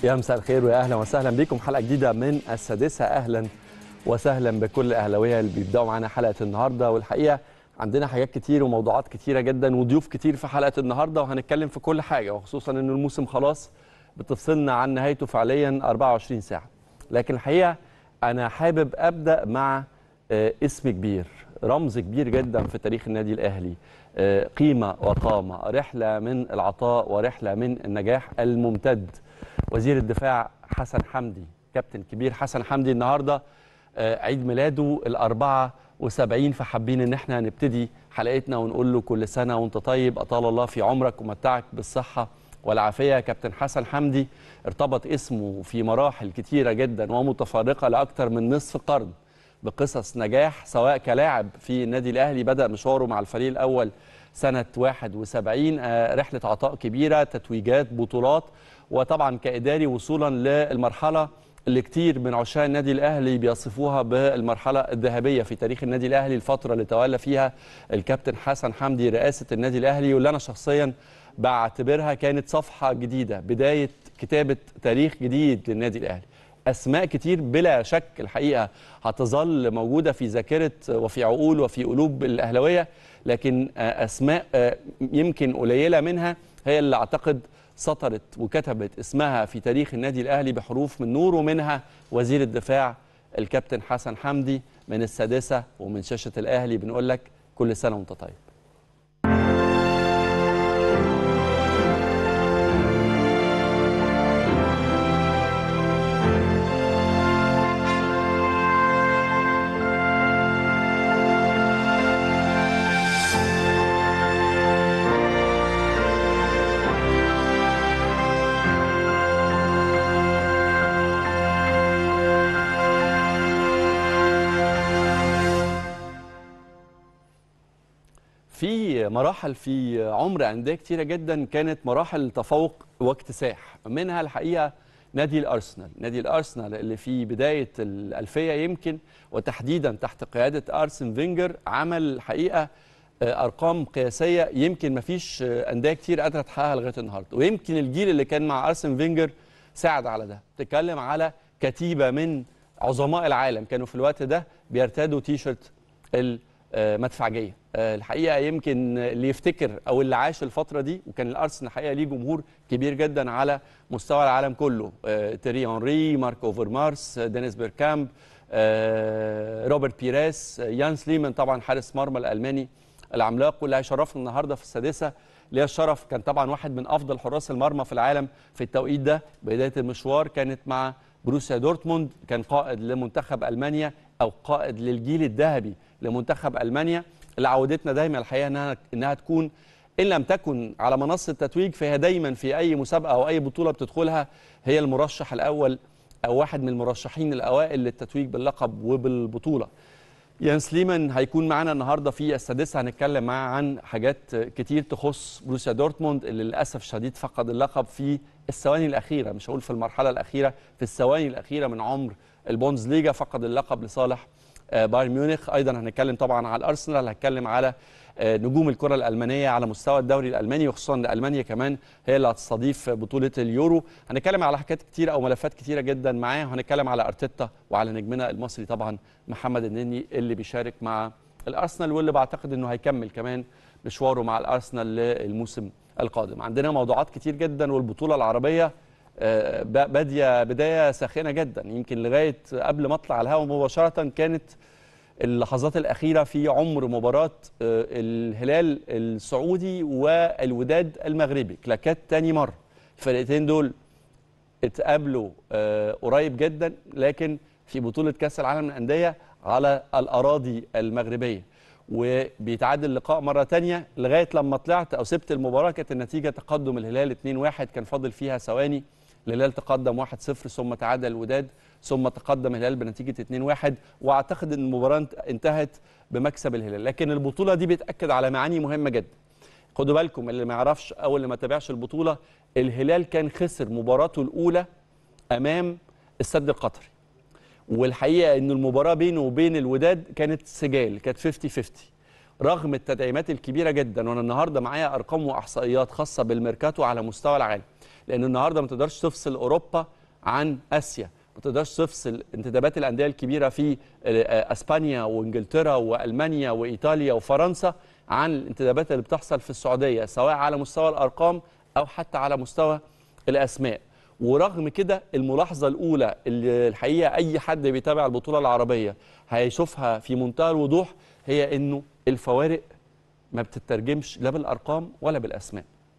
يا مساء الخير ويا اهلا وسهلا بكم حلقه جديده من السادسه اهلا وسهلا بكل اهلاويه اللي بيبداوا معانا حلقه النهارده والحقيقه عندنا حاجات كتير وموضوعات كتيره جدا وضيوف كتير في حلقه النهارده وهنتكلم في كل حاجه وخصوصا ان الموسم خلاص بتفصلنا عن نهايته فعليا 24 ساعه لكن الحقيقه انا حابب ابدا مع آه، اسم كبير رمز كبير جدا في تاريخ النادي الاهلي آه، قيمه وقامه رحله من العطاء ورحله من النجاح الممتد وزير الدفاع حسن حمدي كابتن كبير حسن حمدي النهارده آه، عيد ميلاده الأربعة وسبعين فحابين ان احنا نبتدي حلقتنا ونقول له كل سنة وانت طيب أطال الله في عمرك ومتعك بالصحة والعافية كابتن حسن حمدي ارتبط اسمه في مراحل كتيرة جدا ومتفرقة لأكثر من نصف قرن بقصص نجاح سواء كلاعب في النادي الأهلي بدأ مشواره مع الفريق الأول سنة 71 آه، رحلة عطاء كبيرة تتويجات بطولات وطبعا كإداري وصولا للمرحلة اللي كتير من عشاق النادي الاهلي بيصفوها بالمرحله الذهبيه في تاريخ النادي الاهلي الفتره اللي تولى فيها الكابتن حسن حمدي رئاسه النادي الاهلي واللي انا شخصيا بعتبرها كانت صفحه جديده بدايه كتابه تاريخ جديد للنادي الاهلي اسماء كتير بلا شك الحقيقه هتظل موجوده في ذاكره وفي عقول وفي قلوب الاهلاويه لكن آه، اسماء آه، يمكن قليله منها هي اللي اعتقد سطرت وكتبت اسمها في تاريخ النادي الاهلي بحروف من نور ومنها وزير الدفاع الكابتن حسن حمدي من السادسه ومن شاشه الاهلي بنقول لك كل سنه وانت طيب في مراحل في عمر أندية كتيرة جدا كانت مراحل تفوق واكتساح منها الحقيقة نادي الأرسنال نادي الأرسنال اللي في بداية الألفية يمكن وتحديدا تحت قيادة أرسن فينجر عمل الحقيقة آه، أرقام قياسية يمكن ما فيش آه، أندية كتير قادرة تحققها لغاية النهاردة ويمكن الجيل اللي كان مع أرسن فينجر ساعد على ده تتكلم على كتيبة من عظماء العالم كانوا في الوقت ده بيرتدوا تيشرت المدفعجيه آه، الحقيقه يمكن اللي يفتكر او اللي عاش الفتره دي وكان الارسنال الحقيقه ليه جمهور كبير جدا على مستوى العالم كله آه، تيري هنري مارك اوفرمارس آه، دينيس بيركامب آه، روبرت بيريس آه، يان سليمان طبعا حارس مرمى الالماني العملاق واللي هيشرفنا النهارده في السادسه ليا الشرف كان طبعا واحد من افضل حراس المرمى في العالم في التوقيت ده بدايه المشوار كانت مع بروسيا دورتموند كان قائد لمنتخب المانيا او قائد للجيل الذهبي لمنتخب المانيا اللي عودتنا دايما الحقيقه انها انها تكون ان لم تكن على منصه تتويج فهي دايما في اي مسابقه او اي بطوله بتدخلها هي المرشح الاول او واحد من المرشحين الاوائل للتتويج باللقب وبالبطوله يان سليمان هيكون معانا النهارده في السادسه هنتكلم معاه عن حاجات كتير تخص بروسيا دورتموند اللي للاسف شديد فقد اللقب في الثواني الاخيره مش هقول في المرحله الاخيره في الثواني الاخيره من عمر البونز ليجا فقد اللقب لصالح آه، بايرن ميونخ ايضا هنتكلم طبعا على الارسنال هنتكلم على آه، نجوم الكره الالمانيه على مستوى الدوري الالماني وخصوصا ان المانيا كمان هي اللي هتستضيف بطوله اليورو هنتكلم على حاجات كتيره او ملفات كتيره جدا معاه وهنتكلم على ارتيتا وعلى نجمنا المصري طبعا محمد النني اللي بيشارك مع الارسنال واللي بعتقد انه هيكمل كمان مشواره مع الارسنال للموسم القادم عندنا موضوعات كتير جدا والبطوله العربيه آه، ب- باديه بدايه ساخنه جدا يمكن لغايه قبل ما اطلع على الهواء مباشره كانت اللحظات الأخيرة في عمر مباراة آه، الهلال السعودي والوداد المغربي كلاكات تاني مرة الفرقتين دول اتقابلوا آه، قريب جدا لكن في بطولة كأس العالم للأندية على الأراضي المغربية وبيتعاد اللقاء مرة تانية لغاية لما طلعت أو سبت المباراة كانت النتيجة تقدم الهلال 2-1 كان فاضل فيها ثواني الهلال تقدم 1-0 ثم تعادل الوداد ثم تقدم الهلال بنتيجة 2-1 واعتقد ان المباراة انت- انتهت بمكسب الهلال لكن البطولة دي بتأكد على معاني مهمة جدا خدوا بالكم اللي ما يعرفش او اللي ما تابعش البطولة الهلال كان خسر مباراته الأولى أمام السد القطري والحقيقه ان المباراه بينه وبين الوداد كانت سجال كانت 50 50 رغم التدعيمات الكبيره جدا وانا النهارده معايا ارقام واحصائيات خاصه بالميركاتو على مستوى العالم لان النهارده ما تقدرش تفصل اوروبا عن اسيا ما تقدرش تفصل انتدابات الانديه الكبيره في اسبانيا وانجلترا والمانيا وايطاليا وفرنسا عن الانتدابات اللي بتحصل في السعوديه سواء على مستوى الارقام او حتى على مستوى الاسماء ورغم كده الملاحظه الاولى اللي الحقيقه اي حد بيتابع البطوله العربيه هيشوفها في منتهى الوضوح هي انه الفوارق ما بتترجمش لا بالارقام ولا بالاسماء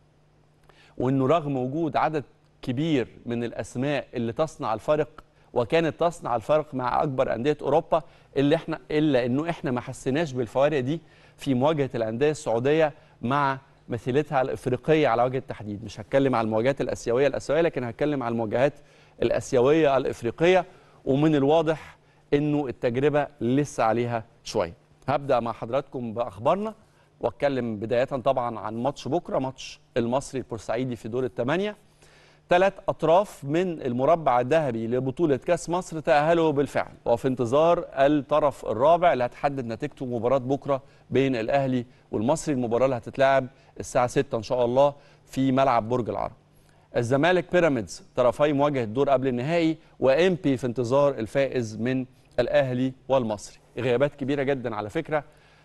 وانه رغم وجود عدد كبير من الاسماء اللي تصنع الفرق وكانت تصنع الفرق مع اكبر انديه اوروبا اللي احنا الا انه احنا ما حسيناش بالفوارق دي في مواجهه الانديه السعوديه مع مثيلتها الافريقيه على وجه التحديد مش هتكلم على المواجهات الاسيويه الاسيويه لكن هتكلم على المواجهات الاسيويه الافريقيه ومن الواضح انه التجربه لسه عليها شويه هبدا مع حضراتكم باخبارنا واتكلم بدايه طبعا عن ماتش بكره ماتش المصري البورسعيدي في دور الثمانيه ثلاث اطراف من المربع الذهبي لبطوله كاس مصر تاهلوا بالفعل وفي انتظار الطرف الرابع اللي هتحدد نتيجته مباراه بكره بين الاهلي والمصري المباراه اللي هتتلعب الساعه 6 ان شاء الله في ملعب برج العرب الزمالك بيراميدز طرفي مواجهه الدور قبل النهائي وامبي في انتظار الفائز من الاهلي والمصري غيابات كبيره جدا على فكره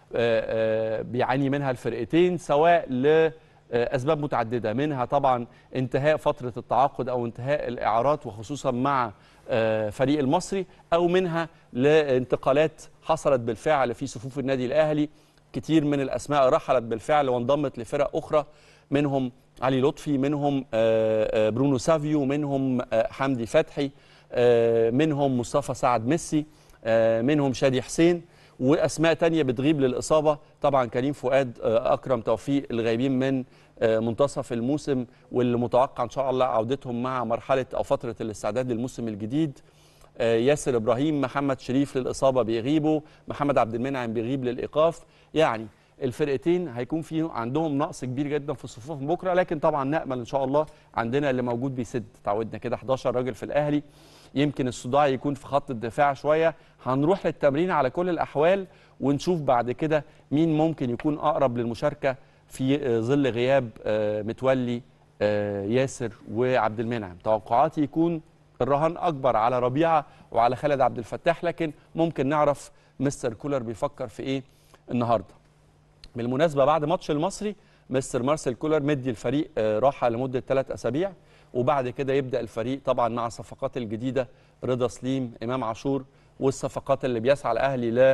بيعاني منها الفرقتين سواء ل اسباب متعدده منها طبعا انتهاء فتره التعاقد او انتهاء الاعارات وخصوصا مع فريق المصري او منها لانتقالات حصلت بالفعل في صفوف النادي الاهلي كتير من الاسماء رحلت بالفعل وانضمت لفرق اخرى منهم علي لطفي منهم برونو سافيو منهم حمدي فتحي منهم مصطفى سعد ميسي منهم شادي حسين واسماء تانية بتغيب للاصابه طبعا كريم فؤاد اكرم توفيق الغايبين من منتصف الموسم واللي متوقع ان شاء الله عودتهم مع مرحله او فتره الاستعداد للموسم الجديد ياسر ابراهيم محمد شريف للاصابه بيغيبوا محمد عبد المنعم بيغيب للايقاف يعني الفرقتين هيكون في عندهم نقص كبير جدا في صفوفهم بكره لكن طبعا نامل ان شاء الله عندنا اللي موجود بيسد تعودنا كده 11 راجل في الاهلي يمكن الصداع يكون في خط الدفاع شويه هنروح للتمرين على كل الاحوال ونشوف بعد كده مين ممكن يكون اقرب للمشاركه في ظل غياب متولي ياسر وعبد المنعم توقعاتي يكون الرهان اكبر على ربيعه وعلى خالد عبد الفتاح لكن ممكن نعرف مستر كولر بيفكر في ايه النهارده بالمناسبه بعد ماتش المصري مستر مارسيل كولر مدي الفريق راحه لمده ثلاث اسابيع وبعد كده يبدا الفريق طبعا مع الصفقات الجديده رضا سليم امام عاشور والصفقات اللي بيسعى الاهلي ل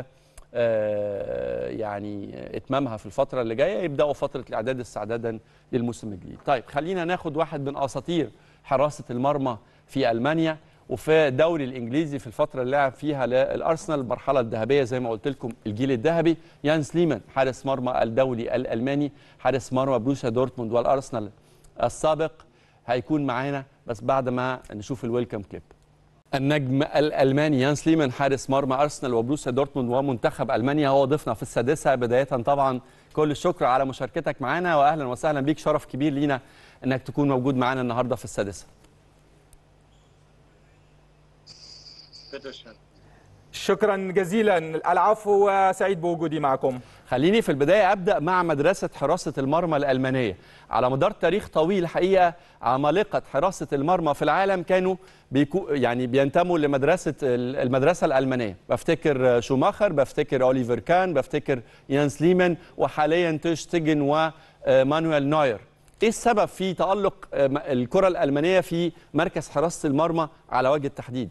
يعني اتمامها في الفتره اللي جايه يبداوا فتره الاعداد استعدادا للموسم الجديد. طيب خلينا ناخد واحد من اساطير حراسه المرمى في المانيا وفي الدوري الانجليزي في الفتره اللي لعب فيها للارسنال المرحله الذهبيه زي ما قلت لكم الجيل الذهبي يانس ليمان حارس مرمى الدولي الالماني حارس مرمى بروسيا دورتموند والارسنال السابق هيكون معانا بس بعد ما نشوف الويلكم كليب النجم الالماني يانس ليمان حارس مرمى ارسنال وبروسيا دورتموند ومنتخب المانيا هو ضيفنا في السادسه بدايه طبعا كل الشكر على مشاركتك معنا واهلا وسهلا بيك شرف كبير لينا انك تكون موجود معنا النهارده في السادسه شكرا جزيلا العفو وسعيد بوجودي معكم خليني في البداية أبدأ مع مدرسة حراسة المرمى الألمانية على مدار تاريخ طويل حقيقة عمالقة حراسة المرمى في العالم كانوا بيكو يعني بينتموا لمدرسة المدرسة الألمانية بفتكر شوماخر بفتكر أوليفر كان بفتكر يانس ليمان وحاليا تشتجن ومانويل نوير ايه السبب في تألق الكرة الألمانية في مركز حراسة المرمى على وجه التحديد؟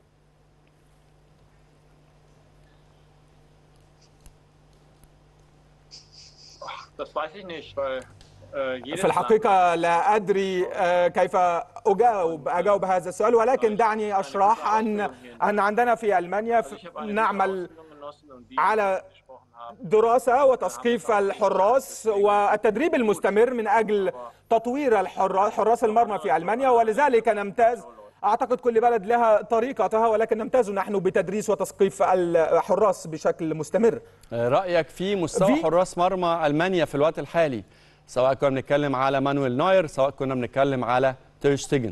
في الحقيقة لا أدري كيف أجاوب أجاوب هذا السؤال ولكن دعني أشرح أن أن عندنا في ألمانيا نعمل على دراسة وتثقيف الحراس والتدريب المستمر من أجل تطوير حراس المرمى في ألمانيا ولذلك نمتاز أعتقد كل بلد لها طريقتها ولكن نمتاز نحن بتدريس وتثقيف الحراس بشكل مستمر رأيك في مستوى في حراس مرمى ألمانيا في الوقت الحالي سواء كنا بنتكلم على مانويل نوير سواء كنا بنتكلم على تيرشتيجن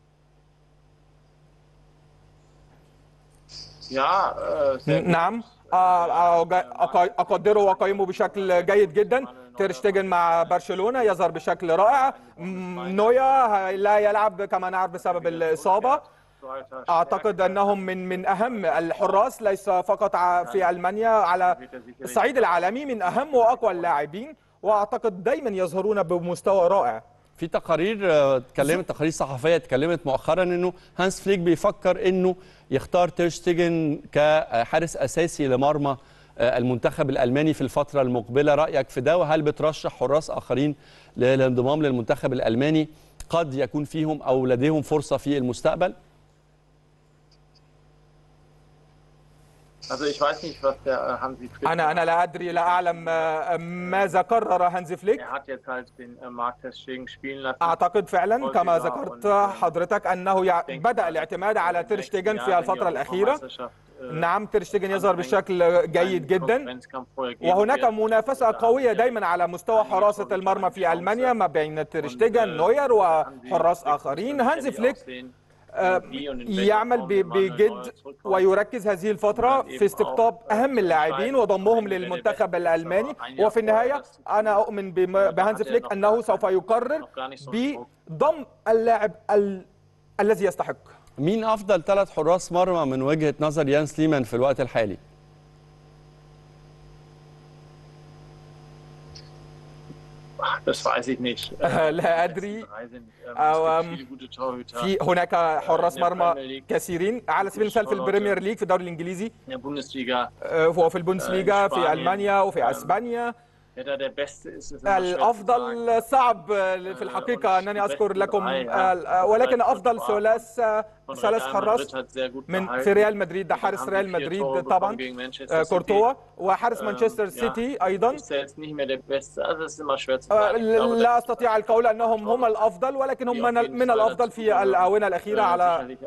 نعم اقدره واقيمه بشكل جيد جدا تيرشتيجن مع برشلونه يظهر بشكل رائع نويا لا يلعب كما نعرف بسبب الاصابه اعتقد انهم من من اهم الحراس ليس فقط في المانيا على الصعيد العالمي من اهم واقوى اللاعبين واعتقد دايما يظهرون بمستوى رائع في تقارير اتكلمت تقارير صحفيه اتكلمت مؤخرا انه هانس فليك بيفكر انه يختار تيرشتيجن كحارس اساسي لمرمى المنتخب الالماني في الفتره المقبله رايك في ده وهل بترشح حراس اخرين للانضمام للمنتخب الالماني قد يكون فيهم او لديهم فرصه في المستقبل أنا أنا لا أدري لا أعلم ماذا قرر هانز فليك أعتقد فعلا كما ذكرت حضرتك أنه بدأ الاعتماد على تيرشتيجن في الفترة الأخيرة نعم تيرشتيجن يظهر بشكل جيد جدا وهناك منافسة قوية دائما على مستوى حراسة المرمى في ألمانيا ما بين تيرشتيجن نوير وحراس آخرين هانز فليك يعمل بجد ويركز هذه الفترة في استقطاب أهم اللاعبين وضمهم للمنتخب الألماني وفي النهاية أنا أؤمن بهانز فليك أنه سوف يقرر بضم اللاعب ال... الذي يستحق مين أفضل ثلاث حراس مرمى من وجهة نظر يانس ليمان في الوقت الحالي؟ Das weiß ich nicht. لا أدري أو في هناك حراس مرمى كثيرين على سبيل المثال في البريمير ليج في الدوري الإنجليزي هو في البوندسليغا في ألمانيا وفي أسبانيا الافضل صعب في الحقيقه انني اذكر لكم ولكن افضل ثلاث ثلاث حراس من في ريال مدريد ده حارس ريال مدريد طبعا كورتوا وحارس مانشستر سيتي ايضا لا استطيع القول انهم هم الافضل ولكن هم من الافضل في الاونه الاخيره على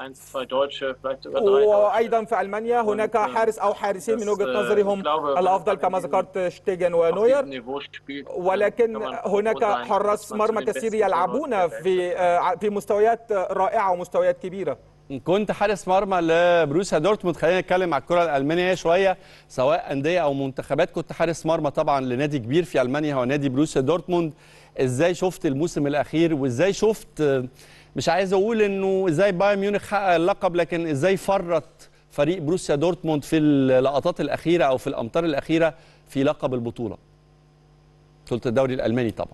وايضا في المانيا هناك حارس او حارسين من وجهه نظري هم الافضل كما ذكرت شتيجن ونوير ولكن هناك حراس مرمى كثير يلعبون في في مستويات رائعه ومستويات كبيره كنت حارس مرمى لبروسيا دورتموند خلينا نتكلم على الكره الالمانيه شويه سواء انديه او منتخبات كنت حارس مرمى طبعا لنادي كبير في المانيا هو نادي بروسيا دورتموند ازاي شفت الموسم الاخير وازاي شفت مش عايز اقول انه ازاي بايرن ميونخ حقق اللقب لكن ازاي فرط فريق بروسيا دورتموند في اللقطات الاخيره او في الامتار الاخيره في لقب البطوله بطوله الدوري الالماني طبعا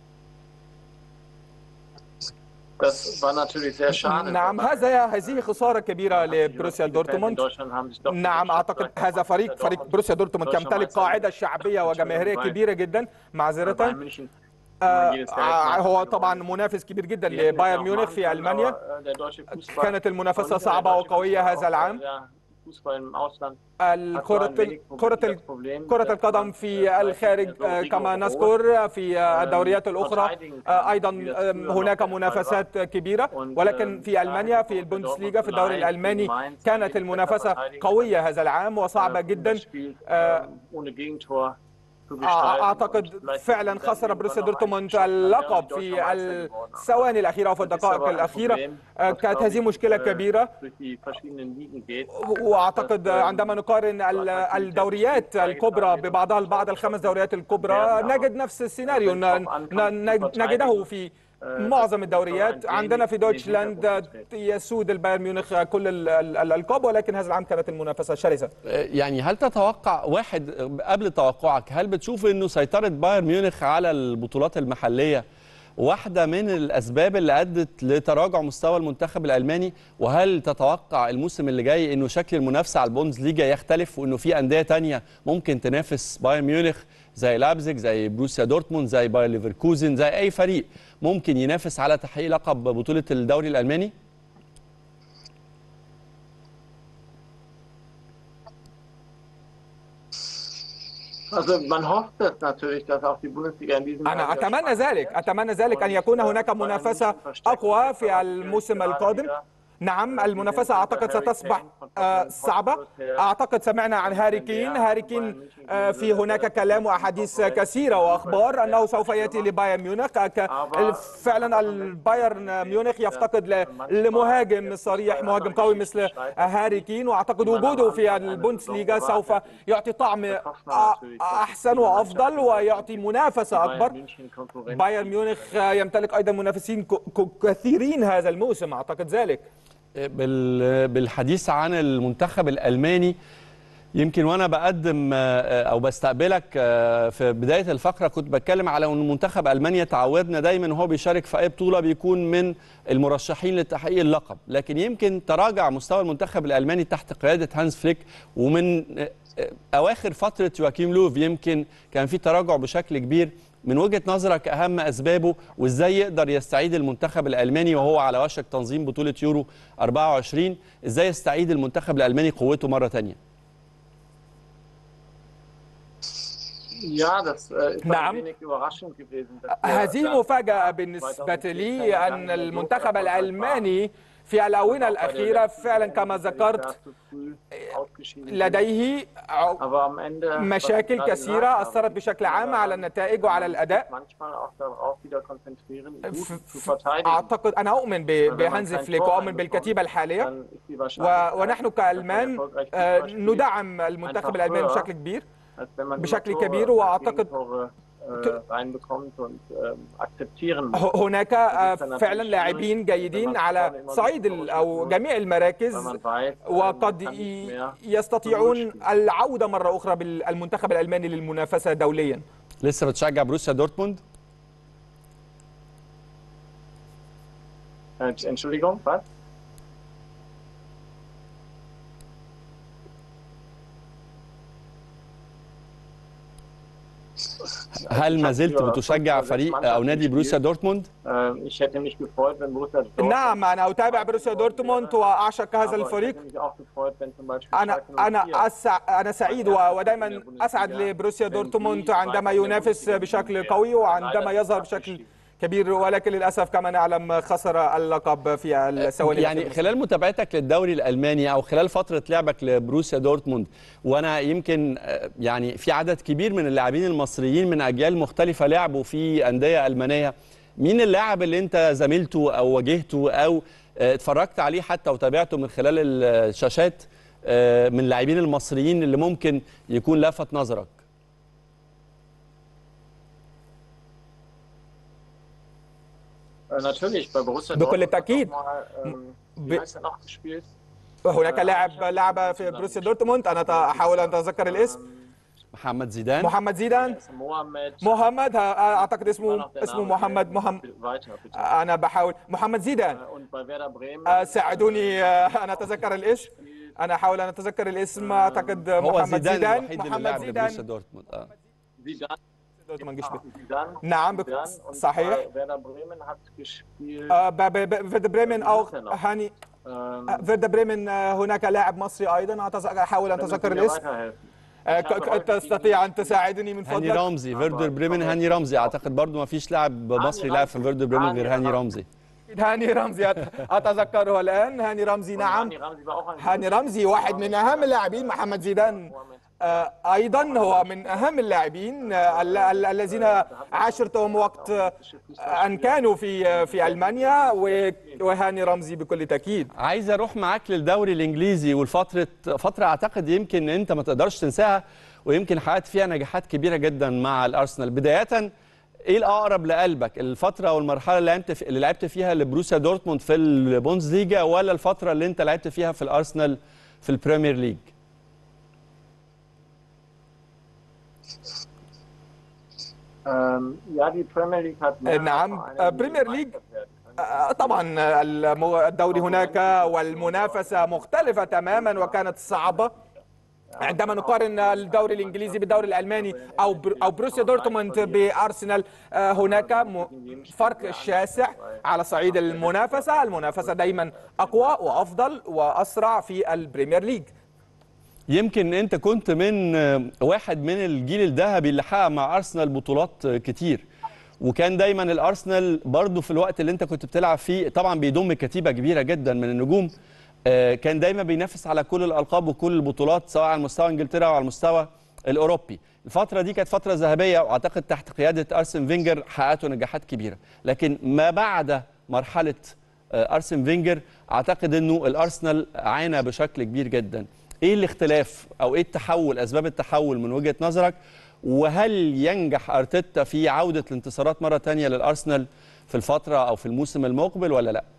نعم هذا هذه خساره كبيره لبروسيا دورتموند نعم اعتقد هذا فريق فريق بروسيا دورتموند يمتلك قاعده شعبيه وجماهيريه كبيره جدا معذره آه هو طبعا منافس كبير جدا لبايرن ميونخ في المانيا كانت المنافسه صعبه وقويه هذا العام الكرة كرة كرة القدم في الخارج كما نذكر في الدوريات الأخرى أيضا هناك منافسات كبيرة ولكن في ألمانيا في البوندسليغا في الدوري الألماني كانت المنافسة قوية هذا العام وصعبة جدا اعتقد فعلا خسر بروسيا دورتموند اللقب في الثواني الاخيره وفي الدقائق الاخيره كانت هذه مشكله كبيره واعتقد عندما نقارن الدوريات الكبرى ببعضها البعض الخمس دوريات الكبرى نجد نفس السيناريو نجده في معظم الدوريات عندنا في دويتشلاند يسود البايرن ميونخ كل الالقاب ولكن هذا العام كانت المنافسه شرسه يعني هل تتوقع واحد قبل توقعك هل بتشوف انه سيطره بايرن ميونخ على البطولات المحليه واحدة من الأسباب اللي أدت لتراجع مستوى المنتخب الألماني وهل تتوقع الموسم اللي جاي أنه شكل المنافسة على البوندز ليجا يختلف وأنه في أندية تانية ممكن تنافس بايرن ميونخ زي لابزيج زي بروسيا دورتموند زي باير ليفركوزن زي أي فريق ممكن ينافس على تحقيق لقب بطولة الدوري الألماني؟ أنا أتمنى ذلك أتمنى ذلك أن يكون هناك منافسة أقوى في الموسم القادم نعم المنافسة أعتقد ستصبح آه، صعبة أعتقد سمعنا عن هاري كين هاري كين آه، في هناك كلام وأحاديث كثيرة وأخبار أنه سوف يأتي لبايرن ميونخ ك- فعلا البايرن ميونخ يفتقد ل- لمهاجم صريح مهاجم قوي مثل هاري كين وأعتقد وجوده في البوندسليغا سوف يعطي طعم أ- أحسن وأفضل ويعطي منافسة أكبر بايرن ميونخ يمتلك أيضا منافسين ك- ك- كثيرين هذا الموسم أعتقد ذلك بال- بالحديث عن المنتخب الألماني يمكن وانا بقدم آه، او بستقبلك آه، في بدايه الفقره كنت بتكلم على ان منتخب المانيا تعودنا دايما وهو بيشارك في اي بطوله بيكون من المرشحين لتحقيق اللقب لكن يمكن تراجع مستوى المنتخب الالماني تحت قياده هانز فليك ومن آه، آه، اواخر فتره يواكيم لوف يمكن كان في تراجع بشكل كبير من وجهه نظرك اهم اسبابه وازاي يقدر يستعيد المنتخب الالماني وهو على وشك تنظيم بطوله يورو 24 ازاي يستعيد المنتخب الالماني قوته مره ثانيه Ja, das äh, ist Naam. ein wenig überraschend gewesen. dass wir هذه dann مفاجأة بالنسبة لي أن المنتخب الألماني في الآونة الأخيرة فعلا كما ذكرت لديه ع- مشاكل كثيرة أثرت بشكل عام على النتائج وعلى الأداء أعتقد أنا أؤمن ب- بهانز فليك وأؤمن بالكتيبة الحالية و- ونحن كألمان آه، ندعم المنتخب الألماني بشكل كبير بشكل كبير وأعتقد ه- هناك آه، فعلا لاعبين جيدين على صعيد ال- أو جميع المراكز وقد ي- يستطيعون العودة مرة أخرى بالمنتخب الألماني للمنافسة دوليا لسه بتشجع بروسيا دورتموند Entschuldigung, was? هل ما زلت بتشجع فريق او نادي بروسيا دورتموند Ähm, Ich hätte mich gefreut, wenn Borussia Dortmund نعم أنا أتابع بروسيا دورتموند وأعشق هذا Aber ich الفريق hätte mich auch gefreut, wenn zum Beispiel أنا Schalke أنا 04 أسع أنا سعيد و- ودائما أسعد لبروسيا دورتموند عندما ينافس بشكل قوي وعندما يظهر بشكل كبير ولكن للأسف كما نعلم خسر اللقب في السوالف يعني خلال متابعتك للدوري الالماني او خلال فتره لعبك لبروسيا دورتموند وانا يمكن آه، يعني في عدد كبير من اللاعبين المصريين من اجيال مختلفه لعبوا في انديه المانيه مين اللاعب اللي انت زميلته او واجهته او آه، اتفرجت عليه حتى وتابعته من خلال الشاشات آه، من اللاعبين المصريين اللي ممكن يكون لفت نظرك Äh, Natürlich, bei Borussia بكل Dortmund hat تأكيد. noch mal, ähm, ب- wie heißt er noch gespielt? هناك لاعب لعب في بروسيا دورتموند أنا أحاول أن أتذكر الاسم محمد زيدان محمد زيدان Ist Mohamed. محمد ها- أعتقد war اسمه noch der اسمه Name, محمد der- محمد Weiter, bitte. أنا بحاول محمد زيدان Äh, Und bei Werder Bremen. آه، ساعدوني آه، أن أتذكر الاسم أنا أحاول أن أتذكر الاسم أعتقد هو محمد زيدان زيدان الوحيد اللي محمد لعب لبروسيا زيدان دورتموند آه. Zidane. دورتموند gespielt. Zidane. نعم بك- Zidane. Und صحيح bei Werder Bremen hat gespielt. آه، ب- ب- ب- فيردا بريمن أو هاني ähm, آه، فيردا بريمن آه، هناك لاعب مصري أيضا أتذ- أحاول أن können Sie أتذكر mir الاسم weiterhelfen? آه، ك- ك- تستطيع أن تساعدني من هاني فضلك رمزي فيردر بريمن هاني رمزي اعتقد برضو ما فيش لاعب مصري لاعب في فيردر بريمن غير هاني رمزي هاني رمزي أت- أتذكره الآن هاني رمزي نعم Rani Ramsey war auch ein هاني رمزي واحد من أهم اللاعبين محمد زيدان آه، ايضا هو من اهم اللاعبين آه، ال- ال- الذين عاشرتهم وقت آه، ان كانوا في في المانيا و- وهاني رمزي بكل تاكيد عايز اروح معاك للدوري الانجليزي والفتره فتره اعتقد يمكن انت ما تقدرش تنساها ويمكن حققت فيها نجاحات كبيره جدا مع الارسنال بدايه ايه الاقرب لقلبك الفتره والمرحله اللي لعبت في اللي لعبت فيها لبروسيا دورتموند في البوندسليجا ولا الفتره اللي انت لعبت فيها في الارسنال في البريمير ليج Ähm, ja, die Premier League hat mehr نعم، Vereine, äh, die Premier gemeistert League werden können. آه، طبعا المو- الدوري هناك والمنافسه مختلفه تماما وكانت صعبه عندما نقارن الدوري الانجليزي بالدوري الالماني او بر- او بروسيا دورتموند بارسنال آه، هناك م- فرق شاسع على صعيد المنافسه المنافسه دايما اقوى وافضل واسرع في البريمير ليج يمكن انت كنت من آه، واحد من الجيل الذهبي اللي حقق مع ارسنال بطولات آه، كتير وكان دايما الارسنال برضو في الوقت اللي انت كنت بتلعب فيه طبعا بيضم كتيبه كبيره جدا من النجوم آه، كان دايما بينافس على كل الالقاب وكل البطولات سواء على مستوى انجلترا وعلى المستوى الاوروبي الفتره دي كانت فتره ذهبيه واعتقد تحت قياده ارسن فينجر حققتوا نجاحات كبيره لكن ما بعد مرحله آه، ارسن فينجر اعتقد انه الارسنال عانى بشكل كبير جدا ايه الاختلاف او ايه التحول اسباب التحول من وجهه نظرك وهل ينجح ارتيتا في عوده الانتصارات مره تانية للارسنال في الفتره او في الموسم المقبل ولا لا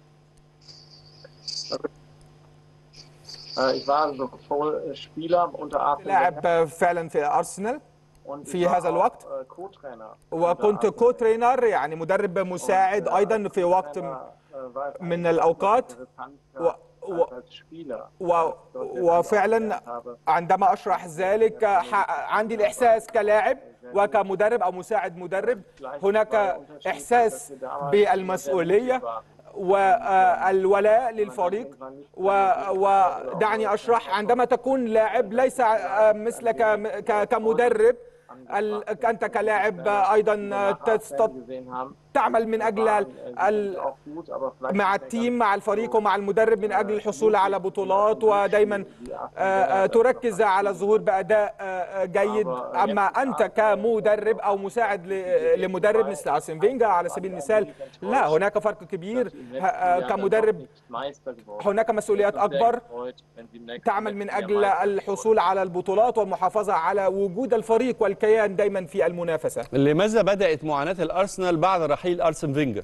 Äh, Ich war also voll Spieler unter Arsene لاعب فعلا في ارسنال und في ich war هذا الوقت. auch, äh, Co-Trainer. وكنت unter كو Arsene. ترينر يعني مدرب مساعد Und, äh, ايضا في als وقت Trainer, äh, war es من eigentlich الأوقات interessant, و- als- و- als Spieler, و- als ich dort sehr viel وفعلا gelernt habe. عندما اشرح ذلك ح- عندي الاحساس كلاعب وكمدرب او مساعد مدرب هناك احساس بالمسؤوليه والولاء للفريق و- ودعني اشرح عندما تكون لاعب ليس مثلك ك- كمدرب ال- انت كلاعب ايضا تست- تعمل من اجل ال- ال- مع التيم مع الفريق ومع المدرب من اجل الحصول على بطولات ودايما آه، آه، تركز على الظهور باداء آه، آه، جيد اما انت كمدرب او مساعد ل- لمدرب مثل ارسن فينجا على سبيل المثال لا هناك فرق كبير ه- آه، كمدرب هناك مسؤوليات اكبر تعمل من اجل الحصول على البطولات والمحافظه على وجود الفريق والكيان دايما في المنافسه لماذا بدات معاناه الارسنال بعد رحيل ارسن فينجر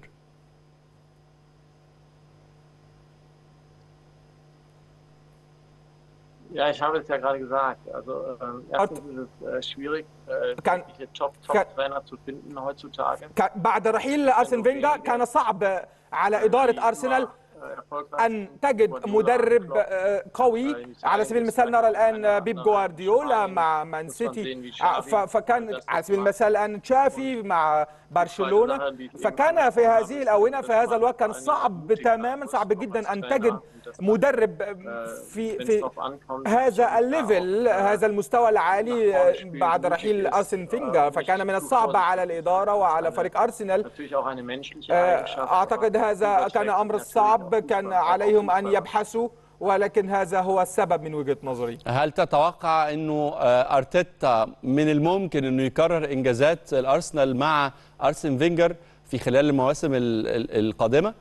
Ja, ich habe es ja gerade gesagt. Also ähm, erstens ist es äh, schwierig, äh, Kann- wirkliche Top- kann- Top-Trainer zu finden heutzutage. ك- بعد رحيل ارسن فينجا كان صعب على اداره ارسنال أن تجد مدرب آه، قوي على سبيل المثال نرى الآن بيب جوارديولا مع مان سيتي آه، ف- فكان على سبيل المثال الآن تشافي مع برشلونة فكان في هذه الآونة في هذا الوقت كان صعب تماما صعب جدا أن تجد مدرب في في هذا الليفل هذا المستوى العالي آه، بعد رحيل أرسن فينجر فكان من الصعب على الإدارة وعلى فريق أرسنال آه، أعتقد هذا كان أمر صعب كان عليهم أن يبحثوا ولكن هذا هو السبب من وجهة نظري هل تتوقع انه آه، ارتيتا من الممكن انه يكرر انجازات الارسنال مع ارسن فينجر في خلال المواسم ال- ال- القادمه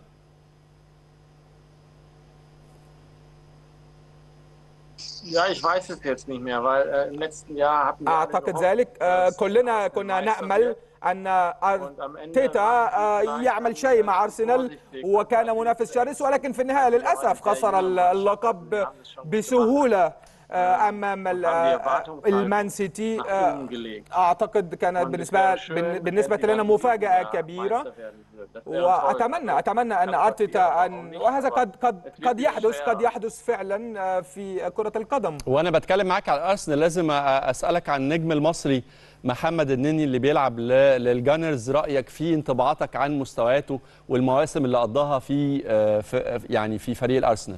Ja, ich weiß es jetzt nicht mehr, weil äh, im letzten Jahr hatten wir alle أعتقد gehofft, ذلك آه، dass كلنا Arsenal كنا Meister نأمل wird. أن أرتيتا آه، يعمل شيء مع أرسنال وكان منافس شرس ولكن في النهاية للأسف خسر اللقب بسهولة آه، أمام ال- آه، المان سيتي nach آه، oben gelegt. أعتقد كانت Und es بالنسبة wäre schön, بالنسبة wenn sie لنا dann مفاجأة wieder كبيرة Meister werden würden. Das wäre toll. واتمنى اتمنى ان kann ارتيتا passieren, ان warum nicht? وهذا قد Aber قد es wird قد nicht يحدث schwer. قد يحدث فعلا في كرة القدم وانا بتكلم معاك على الارسنال لازم أ- اسالك عن النجم المصري محمد النني اللي بيلعب ل- للجانرز رايك فيه انطباعاتك عن مستوياته والمواسم اللي قضاها في آه، في- يعني في فريق الارسنال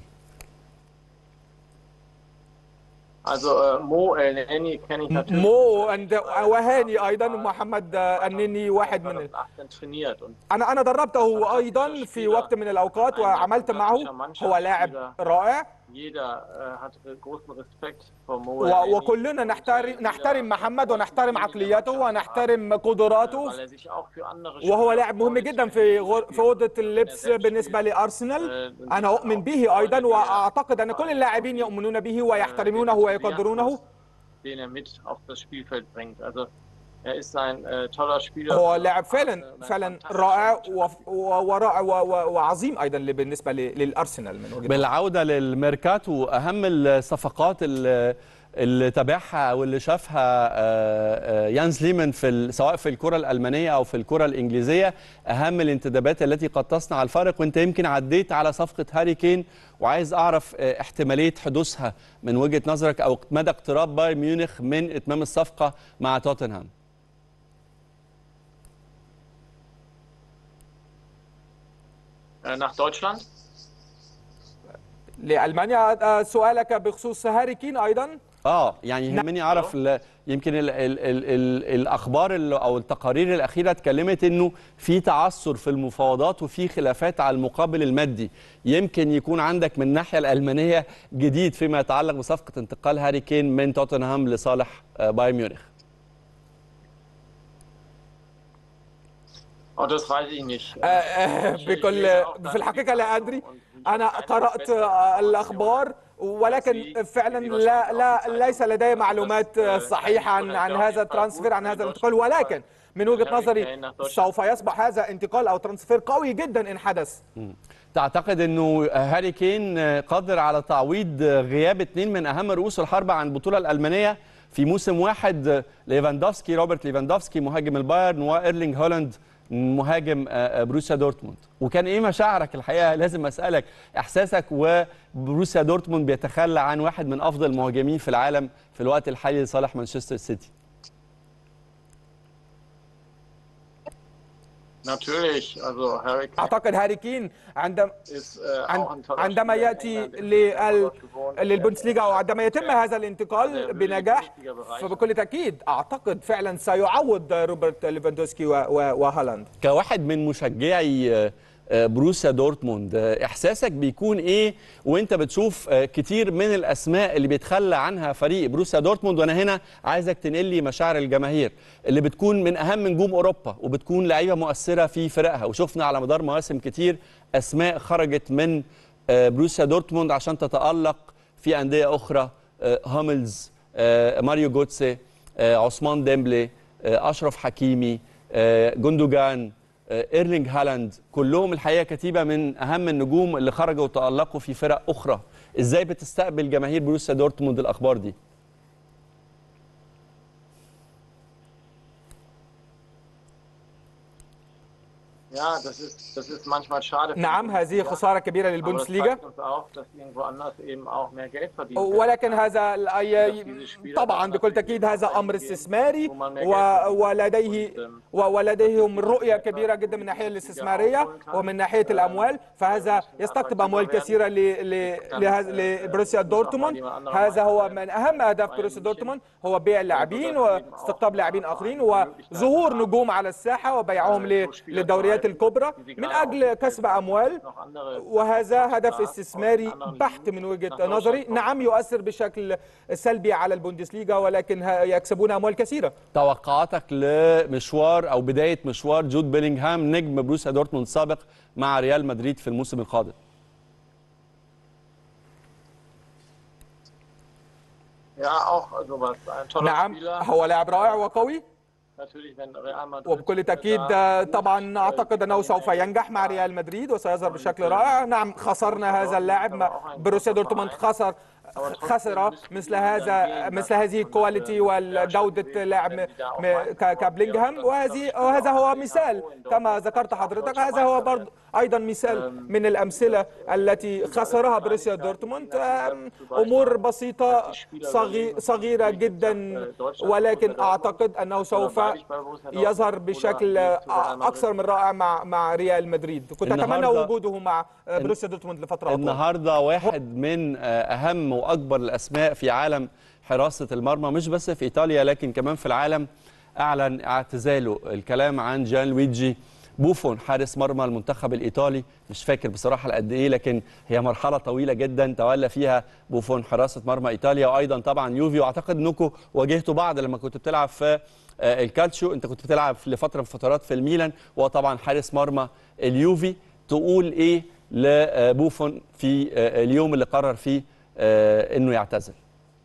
Also äh, Mo El Neni kenne ich natürlich. مو أند- وهاني ايضا محمد النني واحد من ال- 2018 trainiert und انا انا دربته ايضا في وقت من الاوقات وعملت معه هو لاعب رائع jeder äh, hat großen Respekt vor Mo و- El Neni. وكلنا نحترم نحترم محمد ونحترم عقليته ونحترم قدراته weil er sich auch für andere وهو Spieler لاعب مهم freut, جدا wenn في sie غر- spielen. في اوضه Wenn er اللبس selbst بالنسبه spielt, لارسنال äh, dann انا sind اؤمن auch به ايضا Leute, die er- واعتقد ان كل اللاعبين يؤمنون به ويحترمونه ويقدرونه den er mit auf das Spielfeld bringt. Also er ist ein äh, toller Spieler. هو für لاعب Arsenal, فعلا eine فعلا fantastische رائع Mannschaft. و- و- ورائع و- و- وعظيم ايضا ل- بالنسبه ل- للارسنال من وجهه نظري. بالعوده للميركاتو اهم الصفقات اللي اللي تابعها او اللي شافها آه، آه، يانز ليمن في ال- سواء في الكره الالمانيه او في الكره الانجليزيه اهم الانتدابات التي قد تصنع الفارق وانت يمكن عديت على صفقه هاري كين وعايز اعرف آه، احتماليه حدوثها من وجهه نظرك او مدى اقتراب بايرن ميونخ من اتمام الصفقه مع توتنهام Äh, nach Deutschland. لالمانيا آه، سؤالك بخصوص هاري كين ايضا اه يعني يهمني اعرف ال- يمكن ال ال ال ال الاخبار ال- او التقارير الاخيره اتكلمت انه في تعثر في المفاوضات وفي خلافات على المقابل المادي يمكن يكون عندك من الناحيه الالمانيه جديد فيما يتعلق بصفقه انتقال هاري كين من توتنهام لصالح آه، بايرن ميونخ Oh, das weiß ich nicht. آه، آه، بكل في الحقيقة لا أدري أنا قرأت آه، الأخبار ولكن فعلا لا لا ليس لدي معلومات آه، صحيحة عن عن هذا الترانسفير عن هذا الانتقال ولكن من وجهة نظري سوف يصبح هذا انتقال أو ترانسفير قوي جدا إن حدث تعتقد انه هاري كين قادر على تعويض غياب اثنين من اهم رؤوس الحربة عن البطوله الالمانيه في موسم واحد ليفاندوفسكي روبرت ليفاندوفسكي مهاجم البايرن وايرلينج هولاند مهاجم بروسيا دورتموند وكان ايه مشاعرك الحقيقه لازم اسالك احساسك وبروسيا دورتموند بيتخلى عن واحد من افضل المهاجمين في العالم في الوقت الحالي لصالح مانشستر سيتي Natürlich, also Harry Kane أعتقد هاري كين عندما ist äh, عن- auch ein toller عندما Spieler in ياتي England, ist لل- dort gewohnt. للبوندسليغا او عندما يتم هذا الانتقال بنجاح فبكل تاكيد اعتقد فعلا سيعوض روبرت ليفاندوسكي و- و- وهالاند كواحد من مشجعي آه، آه، بروسيا دورتموند آه، احساسك بيكون ايه وانت بتشوف آه، كتير من الاسماء اللي بيتخلى عنها فريق بروسيا دورتموند وانا هنا عايزك تنقل لي مشاعر الجماهير اللي بتكون من اهم نجوم اوروبا وبتكون لعيبه مؤثره في فرقها وشفنا على مدار مواسم كتير اسماء خرجت من آه، بروسيا دورتموند عشان تتالق في انديه اخرى آه، هاملز آه، ماريو جوتسي آه، عثمان ديمبلي آه، اشرف حكيمي آه، جوندوجان آه، ايرلينج هالاند كلهم الحقيقه كتيبه من اهم النجوم اللي خرجوا وتالقوا في فرق اخرى ازاي بتستقبل جماهير بروسيا دورتموند الاخبار دي Ja, das ist, das ist manchmal schade. für die نعم هذه Bundesliga, خساره كبيره aber das للبوندسليغا zeigt uns auch, dass irgendwo anders eben auch mehr Geld verdient wird. ولكن هذا الأي- طبعا بكل تاكيد هذا امر استثماري و- ولديه و- ولديهم رؤيه كبيره جدا من الناحيه الاستثماريه ومن ناحيه الاموال فهذا يستقطب اموال كثيره ل- ل- لهذا- لبروسيا دورتموند هذا هو من اهم اهداف بروسيا دورتموند هو بيع لاعبين واستقطاب لاعبين اخرين وظهور نجوم على الساحه وبيعهم ل- للدوريات الكبرى من اجل كسب اموال Noch andere وهذا هدف استثماري بحت من وجهة نظري نعم يؤثر بشكل سلبي على البوندسليغا ولكن ه- يكسبون أموال كثيرة توقعاتك لمشوار او بدايه مشوار جود بيلينغهام نجم بروسيا دورتموند السابق مع ريال مدريد في الموسم القادم Ja, auch sowas. Ein toller نعم Spieler. هو لاعب رائع وقوي Natürlich, wenn Real Madrid وبكل تأكيد da طبعا أعتقد أنه سوف ينجح مع ريال مدريد وسيظهر بشكل رائع نعم خسرنا هذا اللاعب ما- بروسيا دورتموند خسر خسر مثل هذا مثل هذه الكواليتي والجودة لاعب م- م- ك- كبلينغهام وهذه وهذا هو مثال كما ذكرت حضرتك هذا هو برضه أيضا مثال من الأمثلة التي خسرها بروسيا دورتموند أم، أمور بسيطة صغي- صغيرة جدا ولكن أعتقد أنه سوف يظهر بشكل أكثر من رائع مع مع ريال مدريد كنت أتمنى النهاردة- وجوده مع بروسيا دورتموند لفترة أطول النهارده واحد من آه، اهم واكبر الاسماء في عالم حراسه المرمى مش بس في ايطاليا لكن كمان في العالم اعلن اعتزاله الكلام عن جان لويجي بوفون حارس مرمى المنتخب الايطالي مش فاكر بصراحه قد ايه لكن هي مرحله طويله جدا تولى فيها بوفون حراسه مرمى ايطاليا وايضا طبعا يوفي واعتقد انكم واجهتوا بعض لما كنت بتلعب في آه، الكالتشيو انت كنت بتلعب لفتره من فترات في الميلان وهو طبعا حارس مرمى اليوفي تقول ايه لبوفون في آه، اليوم اللي قرر فيه آه، انه يعتزل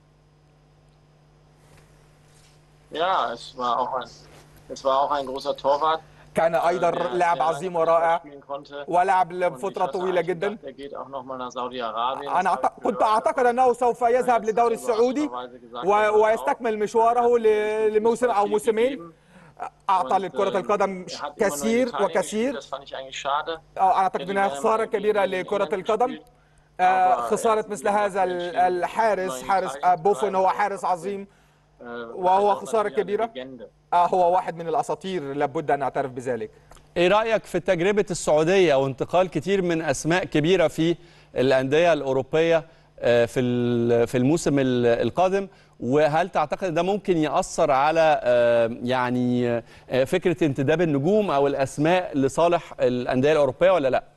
Ja, es war auch ein, es war auch ein großer Torwart. كان أيضا der لاعب sehr lange عظيم Fußball ورائع spielen konnte. ولعب Und ich لفترة hatte طويلة eigentlich جدا gedacht, er geht auch noch mal nach Saudi-Arabien. أنا Das habe أعت- ich كنت gehört. أعتقد أنه سوف يذهب للدوري السعودي و... ويستكمل مشواره ل... لموسم أو موسمين أعطى لكرة القدم كثير وكثير Das fand ich eigentlich schade. أعتقد أنها خسارة كبيرة لكرة القدم آه، خسارة مثل هذا ال- الحارس حارس آه، بوفون هو حارس عظيم Äh, وهو halt auch خسارة natürlich eine كبيرة. Legende. آه، هو واحد من الأساطير لابد أن نعترف بذلك ايه رايك في تجربه السعوديه وانتقال كتير من اسماء كبيره في الانديه الاوروبيه في في الموسم القادم وهل تعتقد ده ممكن ياثر على يعني فكره انتداب النجوم او الاسماء لصالح الانديه الاوروبيه ولا لا؟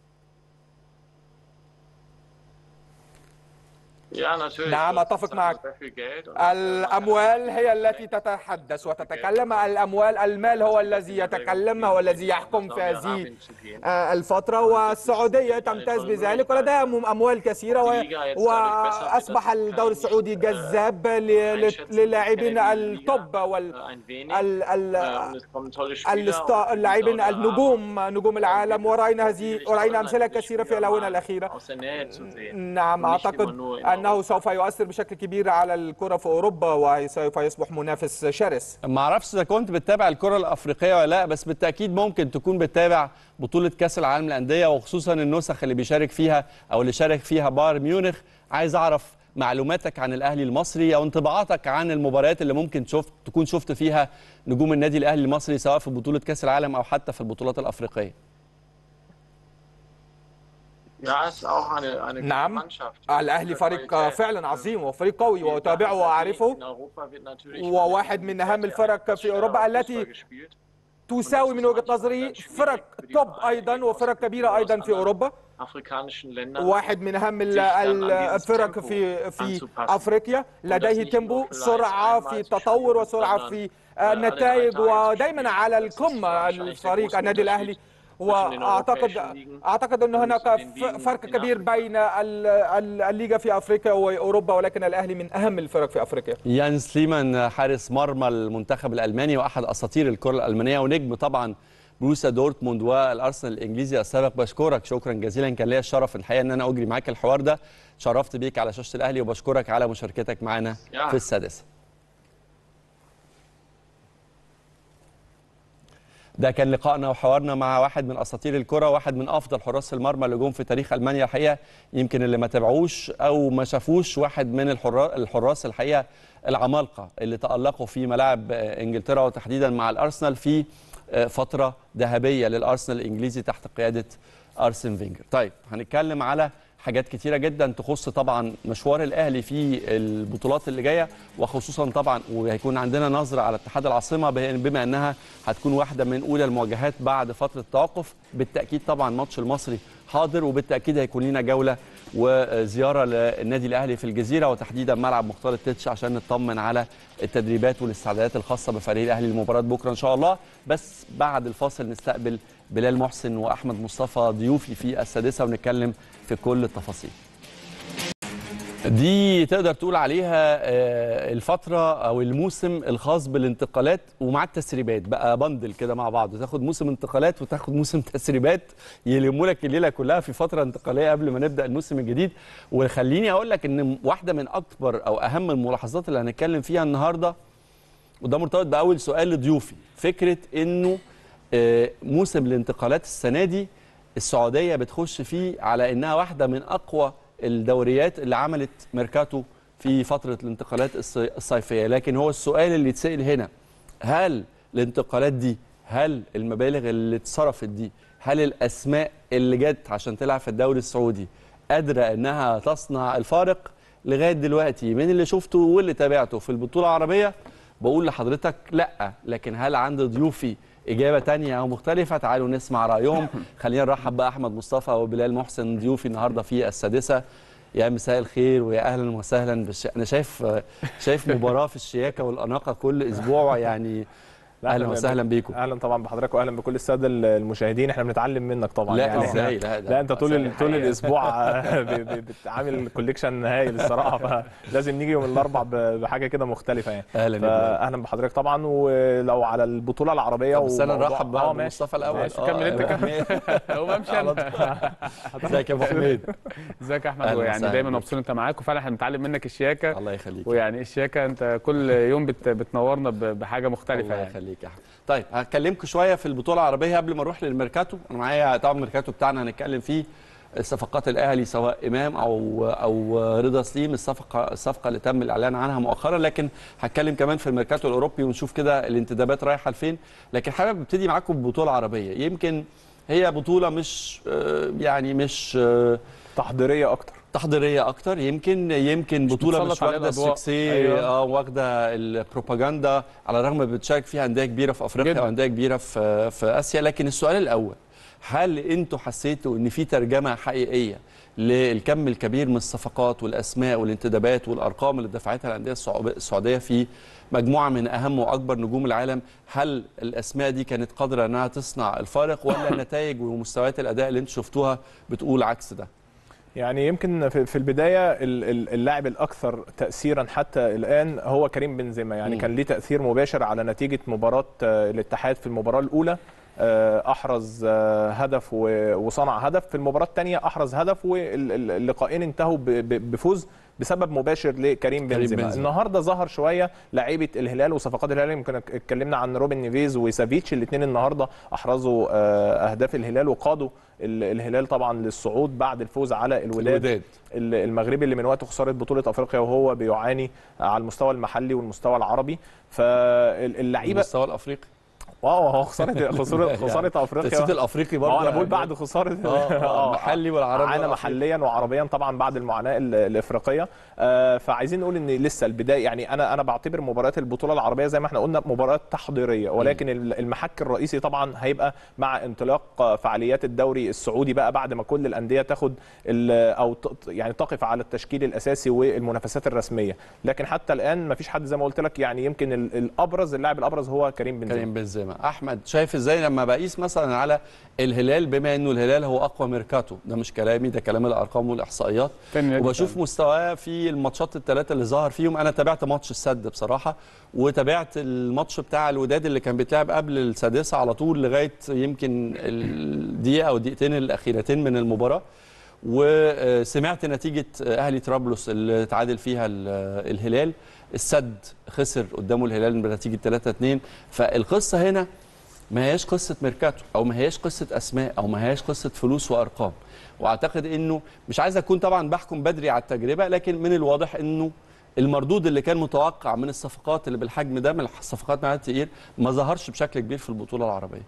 نعم أتفق معك الأموال هي التي تتحدث وتتكلم الأموال المال هو الذي يتكلم هو الذي يحكم في هذه الفترة والسعودية تمتاز بذلك ولديها أموال كثيرة وأصبح الدوري السعودي جذاب للاعبين الطب واللاعبين النجوم نجوم العالم ورأينا هذه ورأينا أمثلة كثيرة في الآونة الأخيرة نعم أعتقد أن انه سوف يؤثر بشكل كبير على الكره في اوروبا وسوف يصبح منافس شرس ما اعرفش اذا كنت بتتابع الكره الافريقيه ولا لا بس بالتاكيد ممكن تكون بتتابع بطوله كاس العالم للانديه وخصوصا النسخ اللي بيشارك فيها او اللي شارك فيها بايرن ميونخ عايز اعرف معلوماتك عن الاهلي المصري او انطباعاتك عن المباريات اللي ممكن شفت تكون شفت فيها نجوم النادي الاهلي المصري سواء في بطوله كاس العالم او حتى في البطولات الافريقيه نعم الأهلي فريق فعلا عظيم وفريق قوي وأتابعه وأعرفه وواحد من أهم الفرق في أوروبا التي تساوي من وجهة نظري فرق توب أيضا وفرق كبيرة أيضا في أوروبا واحد من أهم الفرق في في أفريقيا لديه تيمبو سرعة في تطور وسرعة في النتائج ودايما على القمة الفريق النادي الأهلي واعتقد اعتقد ان هناك فرق كبير بين الليغا في افريقيا واوروبا ولكن الاهلي من اهم الفرق في افريقيا يان سليمان حارس مرمى المنتخب الالماني واحد اساطير الكره الالمانيه ونجم طبعا بروسيا دورتموند والارسنال الانجليزي السابق بشكرك شكرا جزيلا كان ليا الشرف الحقيقه ان انا اجري معاك الحوار ده شرفت بيك على شاشه الاهلي وبشكرك على مشاركتك معنا في السادسه ده كان لقائنا وحوارنا مع واحد من اساطير الكره واحد من افضل حراس المرمى اللي جم في تاريخ المانيا الحقيقه يمكن اللي ما تابعوش او ما شافوش واحد من الحراس الحقيقه العمالقه اللي تالقوا في ملاعب انجلترا وتحديدا مع الارسنال في فتره ذهبيه للارسنال الانجليزي تحت قياده ارسن فينجر طيب هنتكلم على حاجات كتيره جدا تخص طبعا مشوار الاهلي في البطولات اللي جايه وخصوصا طبعا وهيكون عندنا نظره على اتحاد العاصمه بما انها هتكون واحده من اولى المواجهات بعد فتره التوقف بالتاكيد طبعا ماتش المصري حاضر وبالتاكيد هيكون لنا جوله وزياره للنادي الاهلي في الجزيره وتحديدا ملعب مختار التتش عشان نطمن على التدريبات والاستعدادات الخاصه بفريق الاهلي لمباراه بكره ان شاء الله بس بعد الفاصل نستقبل بلال محسن واحمد مصطفى ضيوفي في السادسه ونتكلم في كل التفاصيل دي تقدر تقول عليها الفترة أو الموسم الخاص بالانتقالات ومع التسريبات بقى بندل كده مع بعض تاخد موسم انتقالات وتاخد موسم تسريبات يلموا لك الليلة كلها في فترة انتقالية قبل ما نبدأ الموسم الجديد وخليني أقول لك إن واحدة من أكبر أو أهم الملاحظات اللي هنتكلم فيها النهاردة وده مرتبط بأول سؤال لضيوفي فكرة إنه موسم الانتقالات السنة دي السعودية بتخش فيه على إنها واحدة من أقوى الدوريات اللي عملت ميركاتو في فترة الانتقالات الصيفية لكن هو السؤال اللي اتسأل هنا هل الانتقالات دي هل المبالغ اللي اتصرفت دي هل الأسماء اللي جت عشان تلعب في الدوري السعودي قادرة إنها تصنع الفارق لغاية دلوقتي من اللي شفته واللي تابعته في البطولة العربية بقول لحضرتك لا لكن هل عند ضيوفي إجابة تانية أو مختلفة تعالوا نسمع رأيهم خلينا نرحب بأحمد مصطفى وبلال محسن ضيوفي النهاردة في السادسة يا مساء الخير ويا أهلا وسهلا بالش... أنا شايف شايف مباراة في الشياكة والأناقة كل أسبوع يعني اهلا وسهلا بيكم اهلا طبعا بحضرتك واهلا بكل الساده المشاهدين احنا بنتعلم منك طبعا لا يعني ازاي لا, لا انت طول طول الاسبوع بتعامل كوليكشن هايل الصراحه فلازم نيجي يوم الاربع بحاجه كده مختلفه يعني اهلا اهلا بحضرتك طبعا ولو على البطوله العربيه بس انا نرحب بقى مصطفى الاول كمل انت كمل هو امشي انا ازيك يا ابو حميد ازيك يا احمد ويعني دايما مبسوط انت معاك وفعلا احنا بنتعلم منك الشياكه الله يخليك ويعني الشياكه انت كل يوم بتنورنا بحاجه مختلفه الله يخليك يا احمد طيب هكلمكم شويه في البطوله العربيه قبل ما نروح للميركاتو انا معايا طبعا الميركاتو بتاعنا هنتكلم فيه صفقات الاهلي سواء امام او او رضا سليم الصفقه الصفقه اللي تم الاعلان عنها مؤخرا لكن هتكلم كمان في الميركاتو الاوروبي ونشوف كده الانتدابات رايحه لفين لكن حابب ابتدي معاكم ببطوله عربيه يمكن هي بطوله مش يعني مش تحضيريه اكتر تحضيريه اكتر يمكن يمكن بطوله مش واخده السكسي أيوة. اه واخده البروباغندا على الرغم بتشارك فيها انديه كبيره في افريقيا وانديه كبيره في في اسيا لكن السؤال الاول هل انتوا حسيتوا ان في ترجمه حقيقيه للكم الكبير من الصفقات والاسماء والانتدابات والارقام اللي دفعتها الانديه السعوديه في مجموعه من اهم واكبر نجوم العالم هل الاسماء دي كانت قادره انها تصنع الفارق ولا النتائج ومستويات الاداء اللي انتوا شفتوها بتقول عكس ده يعني يمكن في البدايه اللاعب الاكثر تاثيرا حتى الان هو كريم بنزيما يعني م. كان ليه تاثير مباشر على نتيجه مباراه الاتحاد في المباراه الاولى احرز هدف وصنع هدف في المباراه الثانيه احرز هدف واللقاءين انتهوا بفوز بسبب مباشر لكريم بنزيما النهارده ظهر شويه لعيبه الهلال وصفقات الهلال يمكن اتكلمنا عن روبن نيفيز وسافيتش الاثنين النهارده احرزوا اهداف الهلال وقادوا الهلال طبعا للصعود بعد الفوز على الوداد, الوداد. المغربي اللي من وقت خساره بطوله افريقيا وهو بيعاني على المستوى المحلي والمستوى العربي فاللعيبه المستوى الافريقي واو هو خساره خساره خساره افريقيا التسديد الافريقي برضه انا بقول بعد خساره المحلي والعربي عانى محليا وعربيا طبعا بعد المعاناه الافريقيه آه فعايزين نقول ان لسه البدايه يعني انا انا بعتبر مباريات البطوله العربيه زي ما احنا قلنا مباريات تحضيريه ولكن م. المحك الرئيسي طبعا هيبقى مع انطلاق فعاليات الدوري السعودي بقى بعد ما كل الانديه تاخد او يعني تقف على التشكيل الاساسي والمنافسات الرسميه لكن حتى الان ما فيش حد زي ما قلت لك يعني يمكن الابرز اللاعب الابرز هو كريم بنزيما كريم بنزيما احمد شايف ازاي لما بقيس مثلا على الهلال بما انه الهلال هو اقوى ميركاتو ده مش كلامي ده كلام الارقام والاحصائيات وبشوف مستواه في الماتشات الثلاثه اللي ظهر فيهم انا تابعت ماتش السد بصراحه وتابعت الماتش بتاع الوداد اللي كان بيتلعب قبل السادسه على طول لغايه يمكن الدقيقه او الدقيقتين الاخيرتين من المباراه وسمعت نتيجه اهلي طرابلس اللي تعادل فيها الهلال السد خسر قدامه الهلال بنتيجه 3 2 فالقصه هنا ما هياش قصه ميركاتو او ما هياش قصه اسماء او ما هياش قصه فلوس وارقام واعتقد انه مش عايز اكون طبعا بحكم بدري على التجربه لكن من الواضح انه المردود اللي كان متوقع من الصفقات اللي بالحجم ده من الصفقات مع التقيل ما ظهرش بشكل كبير في البطوله العربيه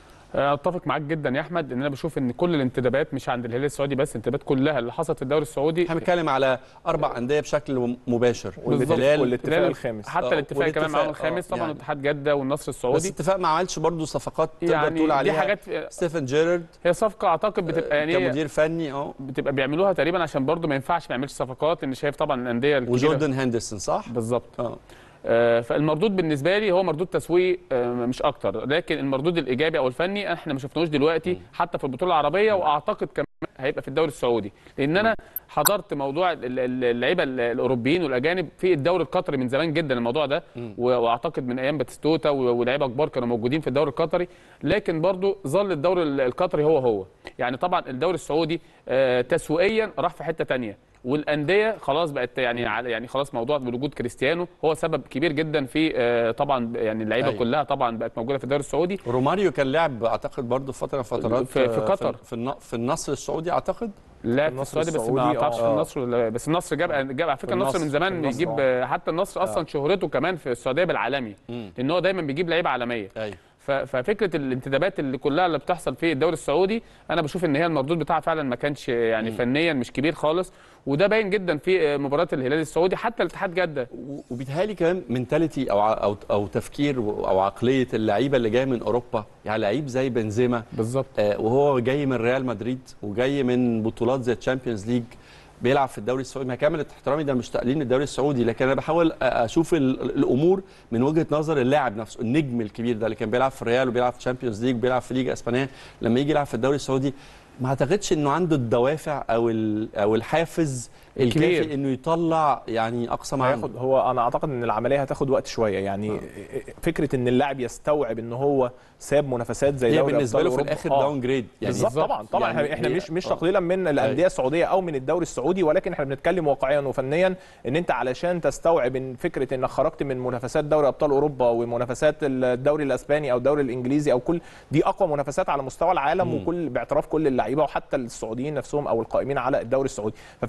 اتفق معاك جدا يا احمد ان انا بشوف ان كل الانتدابات مش عند الهلال السعودي بس الانتدابات كلها اللي حصلت في الدوري السعودي احنا بنتكلم على اربع انديه بشكل مباشر والهلال والاتفاق الخامس حتى الاتفاق كمان معاهم الخامس طبعا يعني اتحاد جده والنصر السعودي بس الاتفاق ما عملش برضه صفقات تقدر يعني تقول عليها دي حاجات ستيفن جيرارد هي صفقه اعتقد بتبقى يعني كمدير فني اه بتبقى بيعملوها تقريبا عشان برضه ما ينفعش ما يعملش صفقات ان شايف طبعا الانديه الكبيره وجوردن هندرسون صح بالظبط اه فالمردود بالنسبه لي هو مردود تسويق مش اكتر لكن المردود الايجابي او الفني احنا ما شفناهوش دلوقتي حتى في البطوله العربيه واعتقد كمان هيبقى في الدوري السعودي لان انا حضرت موضوع اللعيبه الاوروبيين والاجانب في الدوري القطري من زمان جدا الموضوع ده واعتقد من ايام باتستوتا ولاعيبه كبار كانوا موجودين في الدوري القطري لكن برضو ظل الدوري القطري هو هو يعني طبعا الدوري السعودي تسويقيا راح في حته ثانيه والانديه خلاص بقت يعني يعني خلاص موضوع وجود كريستيانو هو سبب كبير جدا في طبعا يعني اللعيبه أيوة. كلها طبعا بقت موجوده في الدوري السعودي روماريو كان لعب اعتقد برضه فتره فترات في, في قطر في, في النصر السعودي اعتقد لا في السعودي بس ما اعتقدش في النصر بس النصر جاب جاب على فكره النصر من زمان بيجيب حتى النصر اصلا شهرته كمان في السعوديه بالعالمي لان هو دايما بيجيب لعيبه عالميه أيوة. ففكره الانتدابات اللي كلها اللي بتحصل في الدوري السعودي انا بشوف ان هي المردود بتاعها فعلا ما كانش يعني م. فنيا مش كبير خالص وده باين جدا في مباراه الهلال السعودي حتى الاتحاد جده وبيتهيألي كمان منتاليتي او او او تفكير او عقليه اللعيبه اللي جايه من اوروبا يعني لعيب زي بنزيما بالظبط آه وهو جاي من ريال مدريد وجاي من بطولات زي الشامبيونز ليج بيلعب في الدوري السعودي ما كامل احترامي ده مش تقليل الدوري السعودي لكن انا بحاول اشوف الامور من وجهه نظر اللاعب نفسه النجم الكبير ده اللي كان بيلعب في الريال وبيلعب في الشامبيونز ليج وبيلعب في ليجا اسبانيه لما يجي يلعب في الدوري السعودي ما اعتقدش انه عنده الدوافع او او الحافز الكافي انه يطلع يعني اقصى ما هياخد هو انا اعتقد ان العمليه هتاخد وقت شويه يعني آه. فكره ان اللاعب يستوعب ان هو ساب منافسات زي دوري بالنسبه له في الاخر آه. داون جريد يعني بالظبط طبعا طبعا يعني احنا مش مش تقليلا من الانديه السعوديه او من الدوري السعودي ولكن احنا بنتكلم واقعيا وفنيا ان انت علشان تستوعب ان فكره انك خرجت من منافسات دوري ابطال اوروبا ومنافسات الدوري الاسباني او الدوري الانجليزي او كل دي اقوى منافسات على مستوى العالم م. وكل باعتراف كل اللعيبه وحتى السعوديين نفسهم او القائمين على الدوري السعودي ففكره ان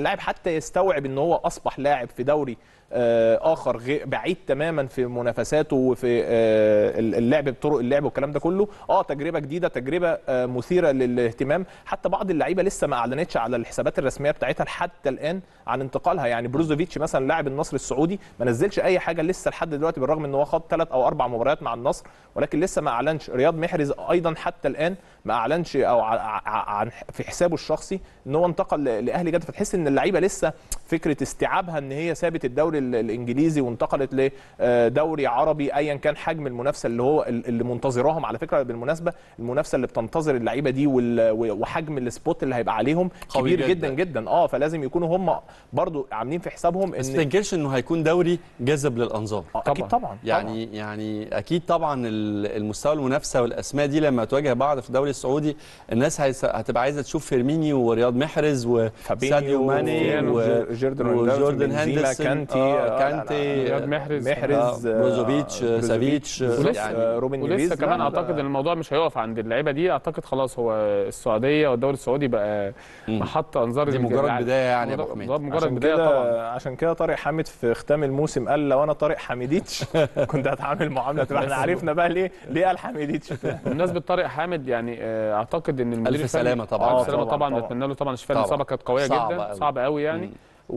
اللاعب حتى يستوعب ان هو اصبح لاعب في دوري آه، اخر غي- بعيد تماما في منافساته وفي آه، اللعب بطرق اللعب والكلام ده كله اه تجربه جديده تجربه آه، مثيره للاهتمام حتى بعض اللعيبه لسه ما اعلنتش على الحسابات الرسميه بتاعتها حتى الان عن انتقالها يعني بروزوفيتش مثلا لاعب النصر السعودي ما نزلش اي حاجه لسه لحد دلوقتي بالرغم ان هو خد ثلاث او اربع مباريات مع النصر ولكن لسه ما اعلنش رياض محرز ايضا حتى الان ما اعلنش او ع- ع- عن في حسابه الشخصي ان هو انتقل ل- لاهلي جده فتحس ان اللعيبه لسه فكره استيعابها ان هي سابت الدوري ال- الانجليزي وانتقلت لدوري عربي ايا كان حجم المنافسه اللي هو ال- اللي منتظراهم على فكره بالمناسبه المنافسه اللي بتنتظر اللعيبه دي وال- وحجم السبوت اللي هيبقى عليهم قوي كبير جداً. جدا جدا اه فلازم يكونوا هم برضو عاملين في حسابهم بس ما ان تنكرش انه هيكون دوري جذب للانظار آه، اكيد طبعا يعني يعني اكيد طبعا ال- المستوى المنافسه والاسماء دي لما تواجه بعض في الدوري السعودي الناس هيس- هتبقى عايزه تشوف فيرمينيو ورياض محرز وساديو ماني و- وجوردن وجوردن هندرسون هندرسون كانتي آه، آه، كانتي رياض آه، محرز محرز آه، آه، بروزوفيتش، آه، سافيتش، آه، ولسه يعني- آه، روبن ولسه نيفيز كمان لا، اعتقد لا. ان الموضوع مش هيقف عند اللعيبه دي اعتقد خلاص هو السعوديه والدوري السعودي بقى مم. محط انظار دي الجميع. مجرد بدايه يعني يا ابو مجرد- حميد مجرد عشان بدايه كده طبعا عشان كده طارق حامد في ختام الموسم قال لو انا طارق حميديتش كنت هتعامل معامله تبقى احنا عرفنا بقى ليه ليه قال حميديتش بمناسبه طارق حامد يعني آه، اعتقد ان المدير الف الفني- سلامه طبعا آه، الف سلامه طبعاً، طبعا طبعاً. نتمنى له طبعا الشفاء طبعاً. الاصابه كانت قويه صعبة جدا أوي. صعبه قوي يعني مم.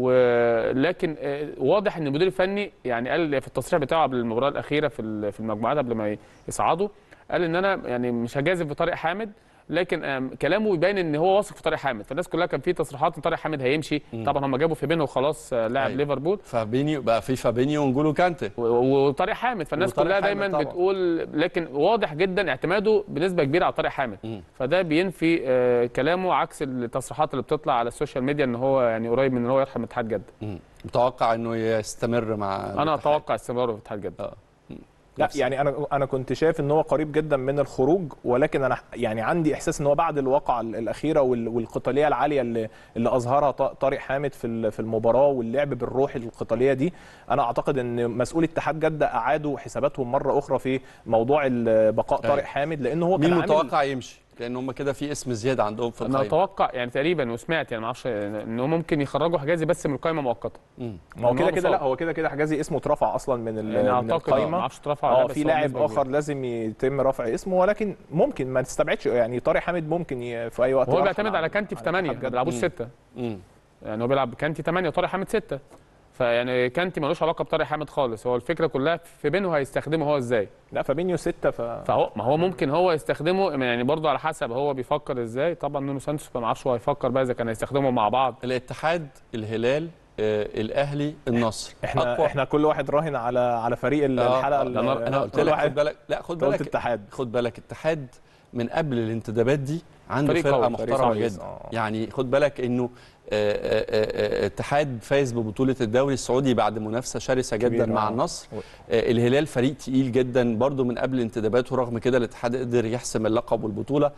ولكن آه، واضح ان المدير الفني يعني قال في التصريح بتاعه قبل المباراه الاخيره في ال- في المجموعات قبل ما يصعدوا قال ان انا يعني مش هجازف بطارق حامد لكن آم، كلامه يبين ان هو واثق في طارق حامد فالناس كلها كان في تصريحات ان طارق حامد هيمشي مم. طبعا هم جابوا في بينه وخلاص آه، لاعب أيوة. ليفربول فابينيو بقى في فابينيو ونجولو كانتي و- و- وطارق حامد فالناس وطارق كلها حامد دايما طبعاً. بتقول لكن واضح جدا اعتماده بنسبه كبيره على طارق حامد مم. فده بينفي آه، كلامه عكس التصريحات اللي بتطلع على السوشيال ميديا ان هو يعني قريب من ان هو يرحم اتحاد جده مم. متوقع انه يستمر مع انا الاتحاد. اتوقع استمراره في اتحاد جده اه لا نفس- يعني انا انا كنت شايف ان هو قريب جدا من الخروج ولكن انا يعني عندي احساس ان هو بعد الواقعه الاخيره وال- والقتاليه العاليه اللي اللي اظهرها ط- طارق حامد في ال- في المباراه واللعب بالروح القتاليه دي انا اعتقد ان مسؤول اتحاد جده اعادوا حساباتهم مره اخرى في موضوع ال- بقاء أيوة. طارق حامد لان هو مين كان عامل متوقع يمشي لان هم كده في اسم زياده عندهم في انا القائمه اتوقع يعني تقريبا وسمعت يعني ما اعرفش ان هم ممكن يخرجوا حجازي بس من القائمه مؤقته مم. ما هو إن كده هو كده مصاب. لا هو كده كده حجازي اسمه اترفع اصلا من ال- يعني من اعتقد ما القائمه اعرفش اترفع ولا لا، اه بس في هو لاعب بنسبة اخر كبيرة. لازم يتم رفع اسمه ولكن ممكن ما تستبعدش يعني طارق حامد ممكن ي- في اي وقت وهو يرحل بيعتمد على كانتي في على 8 ما اتحاد جدة. بيلعبوش مم. 6 مم. يعني هو بيلعب كانتي 8 وطارق حامد 6 فيعني كانتي ملوش علاقه بطارق حامد خالص هو الفكره كلها في بينه هيستخدمه هو ازاي لا فابينيو ستة ف فهو ما هو ممكن هو يستخدمه يعني برضه على حسب هو بيفكر ازاي طبعا نونو سانتوس ما اعرفش هو هيفكر بقى اذا كان هيستخدمه مع بعض الاتحاد الهلال آه، الاهلي النصر احنا أقوى- احنا كل واحد راهن على على فريق ال- آه، الحلقه آه، ال- انا أنا قلت كل لك واحد خد بالك لا خد قلت بالك اتحاد خد بالك اتحاد من قبل الانتدابات دي عنده فريق فرقه قوي، فريق محترمه كويس، جدا آه. يعني خد بالك انه آه، آه، آه، آه، اتحاد فاز ببطوله الدوري السعودي بعد منافسه شرسه جدا كبيرة، مع آه. النصر آه، الهلال فريق تقيل جدا برضو من قبل انتداباته رغم كده الاتحاد قدر يحسم اللقب والبطوله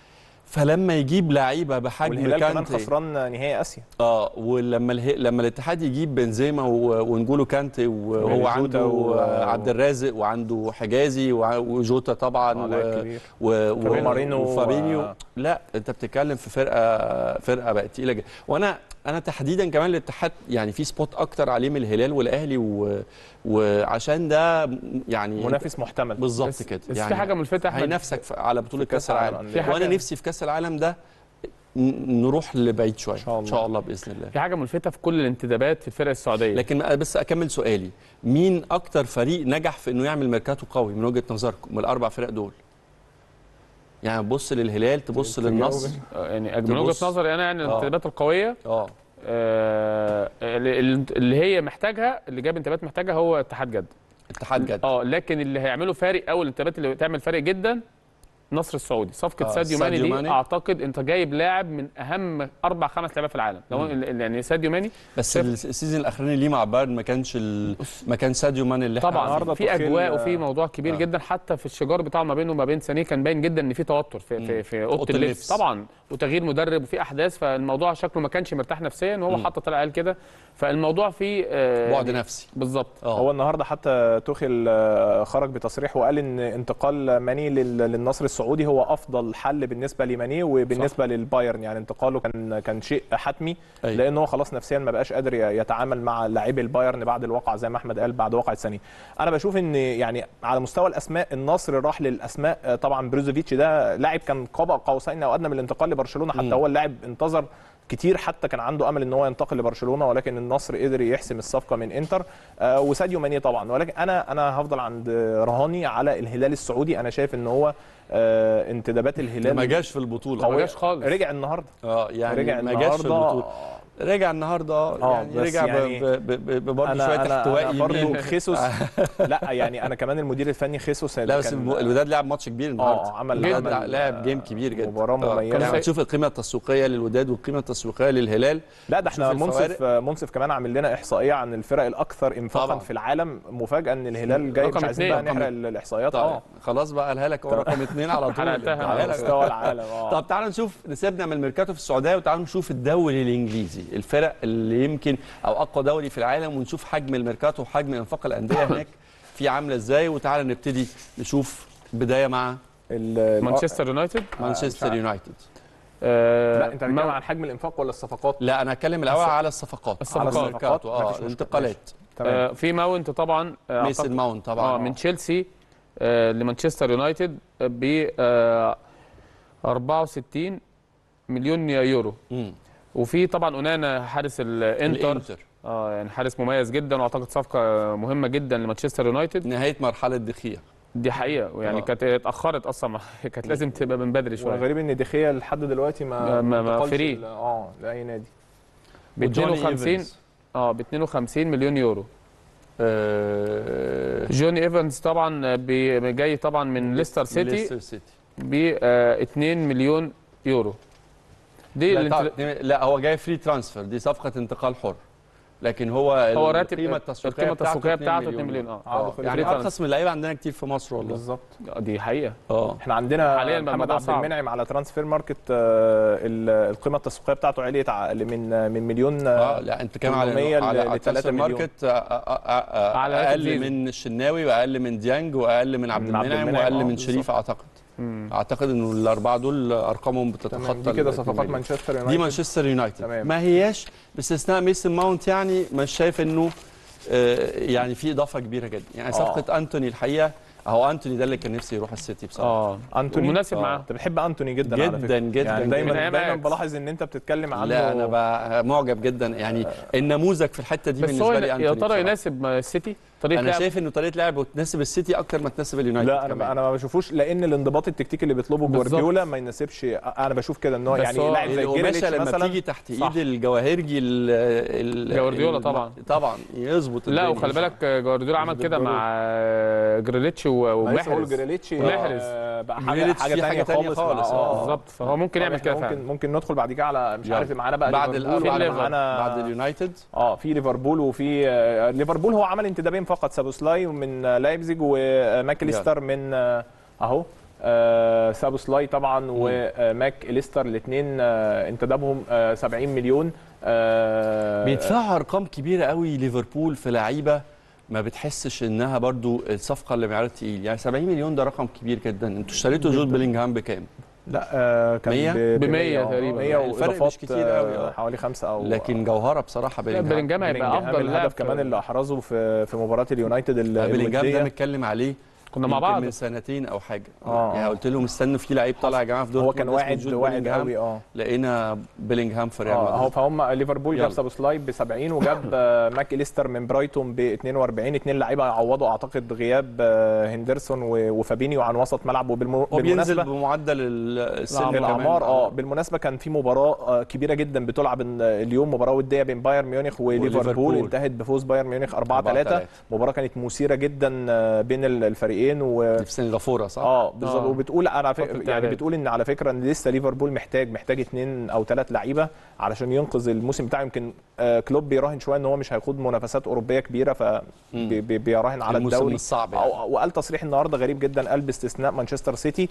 فلما يجيب لعيبه بحجم والهلال كمان كانتي خسران نهائي اسيا اه ولما اله... لما الاتحاد يجيب بنزيما و... ونجولو كانتي وهو وجوتا عنده و- عبد الرازق وعنده حجازي وع- وجوتا طبعا آه، و... لاعب كبير. و... و... ومارينو وفابينيو و- لا انت بتتكلم في فرقه فرقه بقت تقيله جدا وانا انا تحديدا كمان الاتحاد يعني في سبوت اكتر عليه من الهلال والاهلي و... وعشان ده يعني منافس محتمل بالظبط بس, كده بس في حاجه ملفته يا احمد هينافسك في- على بطوله في كأس كاس العالم العالم. في حاجة- وانا نفسي في كاس العالم ده ن- نروح لبعيد شويه شاء الله. ان شاء الله باذن الله في حاجه ملفته في كل الانتدابات في الفرق السعوديه لكن بس اكمل سؤالي مين اكتر فريق نجح في انه يعمل ميركاتو قوي من وجهه نظركم من الاربع فرق دول يعني تبص للهلال تبص تجاوب. للنصر آه، يعني من تبص. وجهه نظري انا يعني آه. الانتدابات القويه اه آه، اللي اللي هي محتاجها اللي جاب انتدابات محتاجها هو اتحاد جده اتحاد جده اه لكن اللي هيعملوا فارق او الانتدابات اللي تعمل فارق جدا النصر السعودي صفقه آه، ساديو ماني ساديو دي ماني. اعتقد انت جايب لاعب من اهم اربع خمس لعيبه في العالم لو يعني ساديو ماني بس شايف- السيزون الاخراني ليه مع بايرن ما كانش ال... ما كان ساديو مان اللي احنا طبعا النهاردة في توخيل، اجواء آه، وفي موضوع كبير آه. جدا حتى في الشجار بتاعه ما بينه وما بين سانيه كان باين جدا ان في توتر في في, في اوضه أوضة اللبس اللبس. طبعا وتغيير مدرب وفي احداث فالموضوع شكله ما كانش مرتاح نفسيا وهو حط طلع قال كده فالموضوع فيه آه، بعد نفسي بالظبط اه هو النهارده حتى توخيل آه، خرج بتصريح وقال ان انتقال ماني لل- للنصر السعودي هو افضل حل بالنسبه لماني وبالنسبه للبايرن يعني انتقاله كان كان شيء حتمي أيوة. لان هو خلاص نفسيا ما بقاش قادر يتعامل مع لاعبي البايرن بعد الواقعه زي ما احمد قال بعد واقعه سنه انا بشوف ان يعني على مستوى الاسماء النصر راح للاسماء آه، طبعا بروزوفيتش ده لاعب كان قاب قوسين او ادنى من الانتقال لبرشلونه حتى مم. هو اللاعب انتظر كتير حتى كان عنده امل ان هو ينتقل لبرشلونه ولكن النصر قدر يحسم الصفقه من انتر آه، وساديو ماني طبعا ولكن انا انا هفضل عند رهاني على الهلال السعودي انا شايف ان هو آه، انتدابات ده الهلال ما جاش في البطوله ما جاش خالص. رجع النهارده اه يعني رجع ما جاش في النهارده البطوله رجع النهارده آه، يعني بس رجع يعني برضه انا شويه انا, احتواء أنا برضه يمين خيسوس لا يعني انا كمان المدير الفني خيسوس لا بس كان- الوداد لعب ماتش كبير النهارده اه عمل الوداد عمل لعب جيم كبير جدا مباراة آه، مميزة. يعني تشوف القيمه التسويقيه للوداد والقيمه التسويقيه للهلال لا ده احنا شوف منصف منصف كمان عامل لنا احصائيه عن الفرق الاكثر انفاقا طبعا. في العالم مفاجاه ان الهلال جاي رقم مش عايزين اتنين. بقى نحرق الاحصائيات طيب اه خلاص بقى قالها لك هو رقم اثنين على طول حرقتها. قالها على لك. مستوى العالم اه طب تعالوا نشوف نسيبنا من الميركاتو في السعوديه وتعالوا نشوف الدوري الانجليزي الفرق اللي يمكن او اقوى دوري في العالم ونشوف حجم الميركاتو وحجم انفاق الانديه هناك في عامله ازاي وتعالى نبتدي نشوف بدايه مع ال- مانشستر يونايتد مانشستر عارف. يونايتد آه، لا انت بتتكلم مو- عن حجم الانفاق ولا الصفقات لا انا هتكلم الاول على الصفقات الصفقات. على الميركاتو مفيش اه مشكلة. الانتقالات تمام آه، في ماونت طبعا آه، ميسن أعتقد- ماونت طبعا اه من تشيلسي آه، لمانشستر يونايتد ب آه، 64 مليون يورو مم. وفي طبعا اونانا حارس الانتر الانتر اه يعني حارس مميز جدا واعتقد صفقه مهمه جدا لمانشستر يونايتد نهايه مرحله دخية دي حقيقه ويعني آه. كانت اتاخرت اصلا كانت لازم تبقى من بدري شويه والغريب ان دخيا لحد دلوقتي ما ما- ما انتقلش فري. ل- اه لاي نادي ب وجوني 52 إيفنز. اه ب 52 مليون يورو آه، جوني ايفنز طبعا بي- جاي طبعا من ليستر سيتي ليستر سيتي ب 2 مليون يورو دي لا, اللي طبعا- انت- لا هو جاي فري ترانسفير دي صفقه انتقال حر لكن هو هو راتب القيمه التسويقيه القيمه بتاعته التسويقيه 2 بتاعته 2 مليون اه عقد آه، فري يعني ترانسفير. ارخص من اللعيبه عندنا كتير في مصر والله بالظبط دي حقيقه اه احنا عندنا حالياً بقى محمد الموضوع عبد صعب. المنعم على ترانسفير ماركت آه، ال- القيمه التسويقيه بتاعته عليت ع- من من مليون اه آه، لا انت كمان 800 على على, ل- على 3 ترانسفير مليون. ماركت آه، آه، آه، آه، على اقل زيزو. من الشناوي واقل من ديانج واقل من عبد من عبد المنعم المنعم، واقل آه، من بالظبط. شريف اعتقد مم. اعتقد انه الاربعه دول ارقامهم تمام بتتخطى دي كده ال صفقات 2 مليون. مانشستر دي يونايتد مانشستر يونايتد تمام. ما هياش باستثناء ميسن ماونت يعني مش شايف انه آه، يعني في اضافه كبيره جدا يعني آه. صفقه انتوني الحقيقه اهو انتوني ده اللي كان نفسي يروح السيتي بصراحه اه انتوني ومناسب آه. معاه انت بتحب انتوني جدا على جدا فكرة. جدا يعني من دايما أيام دايما أياكس. بلاحظ ان انت بتتكلم عنه لا انا بقى معجب جدا يعني النموذج في الحته دي بس هو بالنسبه لي يا انتوني ترى بصراحة. يناسب السيتي طريقه انا لعب شايف انه طريقه لعبه تناسب السيتي اكتر ما تناسب اليونايتد لا انا كمان. انا ما بشوفوش لان الانضباط التكتيكي اللي بيطلبه بالظبط. جوارديولا ما يناسبش انا بشوف كده ان هو بس يعني هو لاعب زي القماشه جيريتش لما مثلا تيجي تحت صح. ايد الجواهرجي ال ال جوارديولا ال- طبعا. طبعا يظبط لا الدنيا. وخلي بالك جوارديولا عمل كده بالضرورة. مع جريليتش و- ما لسه بقول ومحرز جريليتش ومحرز. آه، بقى حاجه جريليتش حاجه في ثانيه حاجة تانية خالص خالص، مع- آه. بالظبط فهو ممكن طب يعمل إحنا كده ممكن فعلا ممكن ندخل بعد كده على مش يلا. عارف معانا بقى بعد ليفربول الاول بعد, ليفر. معانا بعد اليونايتد اه في ليفربول وفي آه، ليفربول هو عمل انتدابين فقط سابوسلاي من آه، لايبزيج وماكليستر من آه، اهو آه، سابوسلاي طبعا وماك اليستر الاثنين انتدابهم آه، 70 مليون آه، بيدفعوا ارقام كبيره قوي ليفربول في لعيبه ما بتحسش انها برضو الصفقه اللي معيار تقيل يعني 70 مليون ده رقم كبير جدا انتوا اشتريتوا جود بيلينغهام بكام لا آه، كان مية؟ ب- ب 100 آه، تقريبا. 100 الفرق مش واضافات كتير قوي، آه، آه. حوالي خمسة او لكن جوهره بصراحه لا بيلينغهام بلينجهام هيبقى بيلينجهام افضل لاعب الهدف كمان اللي احرزه في في مباراه اليونايتد ال- بيلينغهام ده الودية. متكلم عليه كنا مع يمكن بعض من سنتين او حاجه آه. يعني قلت لهم استنوا في لعيب طالع يا جماعه في دورتموند هو كان اسمه واعد جود واعد بيلينغهام. قوي اه لقينا بيلينغهام في ريال اه اهو مدريد فهم ليفربول يلا. جاب سابوسلاي ب 70 وجاب آه، ماك اليستر من برايتون ب 42 اثنين لعيبه يعوضوا اعتقد غياب آه، هندرسون و- وفابينيو عن وسط ملعب وبالم- هو بينزل بالمناسبه بمعدل السن كمان. الاعمار اه بالمناسبه كان في مباراه آه، كبيره جدا بتلعب إن- اليوم مباراه وديه بين بايرن ميونخ وليفربول وليفربول. انتهت بفوز بايرن ميونخ 4 4 3 3. مباراه كانت مثيره جدا آه، بين ال- الفريقين الفريقين و في سنغافوره صح؟ اه بالظبط آه. وبتقول على فترة فكره يعني إعداد. بتقول ان على فكره ان لسه ليفربول محتاج محتاج اثنين او ثلاث لعيبه علشان ينقذ الموسم بتاعه يمكن آه كلوب بيراهن شويه ان هو مش هيخوض منافسات اوروبيه كبيره فبيراهن على الموسم الدوري الصعب يعني. أو- وقال تصريح النهارده غريب جدا قال باستثناء مانشستر سيتي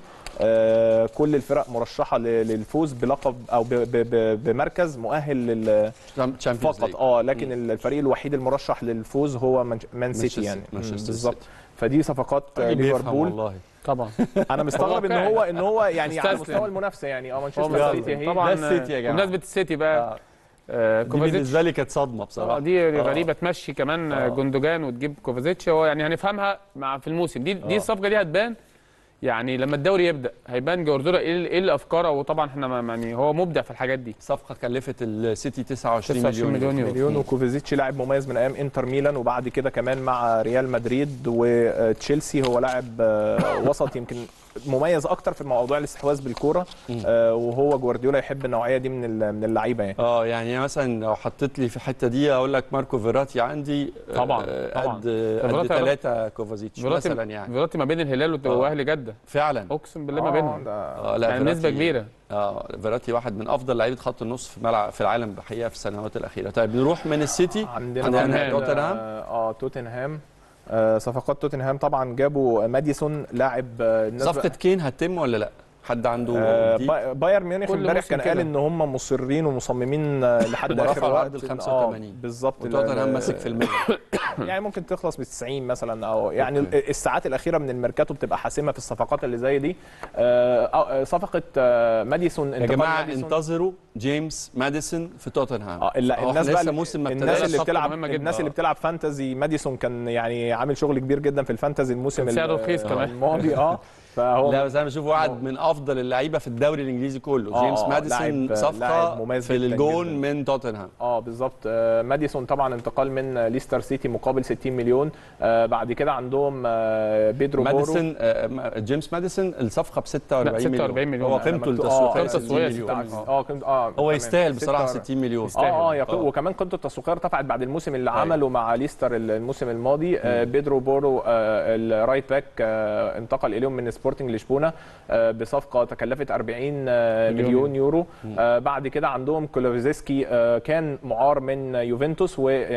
آه كل الفرق مرشحه ل- للفوز بلقب او ب- ب- ب- بمركز مؤهل لل تشامبيونز فقط اه لكن الفريق الوحيد المرشح للفوز هو مان- مان سيتي يعني مم، بالظبط فدي صفقات آه، ليفربول والله طبعا انا مستغرب ان واقعي. هو ان هو يعني على مستسلم. مستوى المنافسه يعني اه هو مانشستر يلا. سيتي هي طبعا ده السيتي يا جماعة. بمناسبه السيتي بقى آه، دي كوفازيتش بالنسبه لي كانت صدمه آه، بصراحه دي آه. غريبه تمشي كمان آه. جوندوجان وتجيب كوفازيتش هو يعني هنفهمها مع في الموسم دي دي آه. الصفقه دي هتبان يعني لما الدوري يبدا هيبان جوارديولا ايه ايه الافكار وطبعا احنا ما- يعني هو مبدع في الحاجات دي صفقه كلفت السيتي 29 29 مليون مليون يورو. مليون وكوفيزيتش لاعب مميز من ايام انتر ميلان وبعد كده كمان مع ريال مدريد وتشيلسي هو لاعب آه، وسط يمكن مميز اكتر في موضوع الاستحواذ بالكوره آه، وهو جوارديولا يحب النوعيه دي من ال- من اللعيبه يعني اه يعني مثلا لو حطيت لي في الحته دي اقول لك ماركو فيراتي عندي آه، طبعا، آه، طبعا. قد فيراتي قد يا رب. ثلاثه كوفازيتش مثلا يعني فيراتي ما بين الهلال وت- آه. واهلي جده فعلا اقسم بالله ما آه، بينهم ده- اه لا يعني نسبه فيراتي- كبيره اه فيراتي واحد من افضل لعيبه خط النص في ملعب في العالم بحقيقه في السنوات الاخيره طيب نروح من السيتي عندنا عندنا كمان، توتنهام. اه آه، توتنهام آه، صفقات توتنهام طبعا جابوا ماديسون لاعب آه، الناس صفقه كين هتتم ولا لا حد عنده آه، دي؟ با- بايرن ميونخ كل امبارح موسم كان قال كده. ان هم مصرين ومصممين آه، لحد ده اخر رفع وقت عقد ال آه، 85. بالظبط وتوتنهام ال- ماسك في المية يعني ممكن تخلص ب 90 مثلا او يعني أوكي. الساعات الاخيره من الميركاتو بتبقى حاسمه في الصفقات اللي زي دي آه، آه، صفقه آه، ماديسون يا انتقال جماعه ماديسون. انتظروا جيمس ماديسون في توتنهام اه ال- هو الناس إحنا بقى لسه موسم ما الناس ابتداش اللي صفقة بتلعب مهمة جدا. الناس اللي آه. بتلعب فانتزي ماديسون كان يعني عامل شغل كبير جدا في الفانتزي الموسم كان سعره ال- رخيص كمان. الماضي اه فهو لا بس انا بشوف واحد من افضل اللعيبه في الدوري الانجليزي كله آه، جيمس آه، ماديسون لاعب- صفقه لاعب مميز في جداً الجون جداً. من توتنهام اه بالظبط آه، ماديسون طبعا انتقال من آه، ليستر سيتي مقابل 60 مليون آه، بعد كده عندهم آه، بيدرو بورو ماديسون آه، ما- جيمس ماديسون الصفقه ب 46 لا، 46 مليون. هو أنا قيمته مكتوب- التسويقيه آه، 60 التسويقية مليون 60 آه. اه كنت اه هو تمام. يستاهل بصراحه ستة- 60 مليون يستاهل. اه اه يق- آه. وكمان قيمته التسويقيه ارتفعت بعد الموسم اللي عمله مع ليستر ال- الموسم الماضي آه بيدرو بورو آه الرايت باك آه انتقل اليهم من سبورتنج لشبونه آه بصفقه تكلفت 40 آه مليون مليون يورو آه بعد كده عندهم كولوفيزسكي آه كان معار من يوفنتوس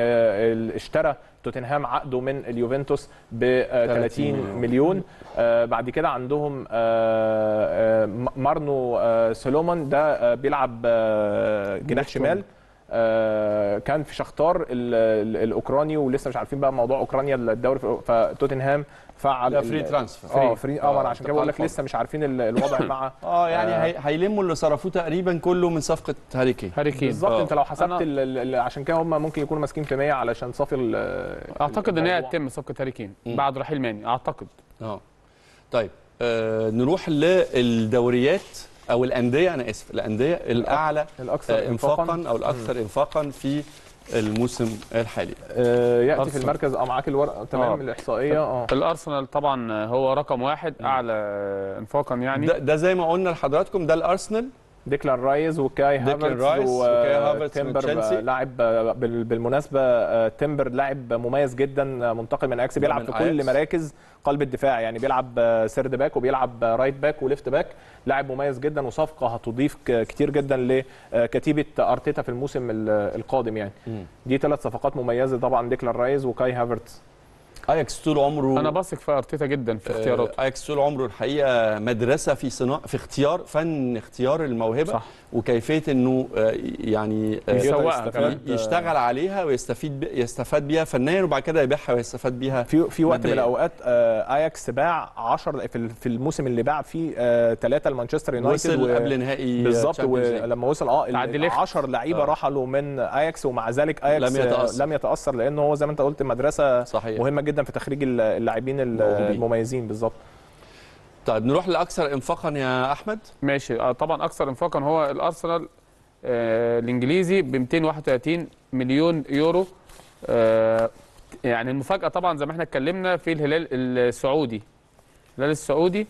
واشترى توتنهام عقده من اليوفنتوس ب 30 مليون. مليون آه بعد كده عندهم آه آه م- مارنو آه سولومون ده آه بيلعب آه جناح شمال آه، كان في شختار ال- ال- الاوكراني ولسه مش عارفين بقى موضوع اوكرانيا الدوري في- فتوتنهام فعل ده ال- فري ترانسفير اه فري اه ما انا عشان كده بقول لك انتقال لسه مش عارفين ال- الوضع مع اه يعني هي- هيلموا اللي صرفوه تقريبا كله من صفقه هاري كين هاري كين بالظبط آه. انت لو حسبت أنا- ال- ال- ال- عشان كده هم ممكن يكونوا ماسكين في 100 علشان صافي ال- اعتقد ان هي الموضوع. هتتم صفقه هاري كين مم. بعد رحيل ماني اعتقد اه طيب آه نروح للدوريات او الانديه انا اسف الانديه الاعلى الاكثر آه انفاقا او الاكثر انفاقا في الموسم الحالي آه، ياتي في أرسنال. المركز اه معاك الورقه تمام آه. الاحصائيه اه الارسنال طبعا هو رقم واحد اعلى انفاقا يعني ده, ده زي ما قلنا لحضراتكم ده الارسنال ديكلان رايز وكاي ديكلان هافرتز رايس وكاي هافرتز من وتمبر تشيلسي. لاعب آه، بال- بالمناسبه آه، تمبر لاعب مميز جدا آه، منتقل من اكس بيلعب من في كل أياكس. مراكز قلب الدفاع يعني بيلعب آه، سيرد باك وبيلعب آه، رايت باك وليفت باك لاعب مميز جدا وصفقه هتضيف ك- كتير جدا لكتيبه ارتيتا في الموسم ال- القادم يعني مم. دي ثلاث صفقات مميزه طبعا ديكلان رايز وكاي هافرتز اياكس طول عمره انا بثق في ارتيتا جدا في آه، اختياراته اياكس طول عمره الحقيقه مدرسه في صناعه في اختيار فن اختيار الموهبه صح. وكيفيه انه آه، يعني آه، يسوقها يستفاد- كمان. يشتغل عليها ويستفيد ب- يستفاد بيها فنيا وبعد كده يبيعها ويستفاد بيها في في وقت من مادياً. الاوقات آه، اياكس باع 10 في ال- في الموسم اللي باع فيه ثلاثه لمانشستر يونايتد وصل و- قبل نهائي بالظبط Champions League. ولما وصل اه تعدي ال ليفت. 10 لعيبه آه. رحلوا من اياكس ومع ذلك اياكس لم يتأثر. لم يتاثر لانه هو زي ما انت قلت مدرسه صحيح مهمه جدا في تخريج ال- اللاعبين ال- موهوبين. المميزين بالظبط طيب نروح لاكثر انفاقا يا احمد ماشي آه، طبعا اكثر انفاقا هو الارسنال آه، الانجليزي ب 231 مليون يورو آه، يعني المفاجاه طبعا زي ما احنا اتكلمنا في الهلال السعودي الهلال السعودي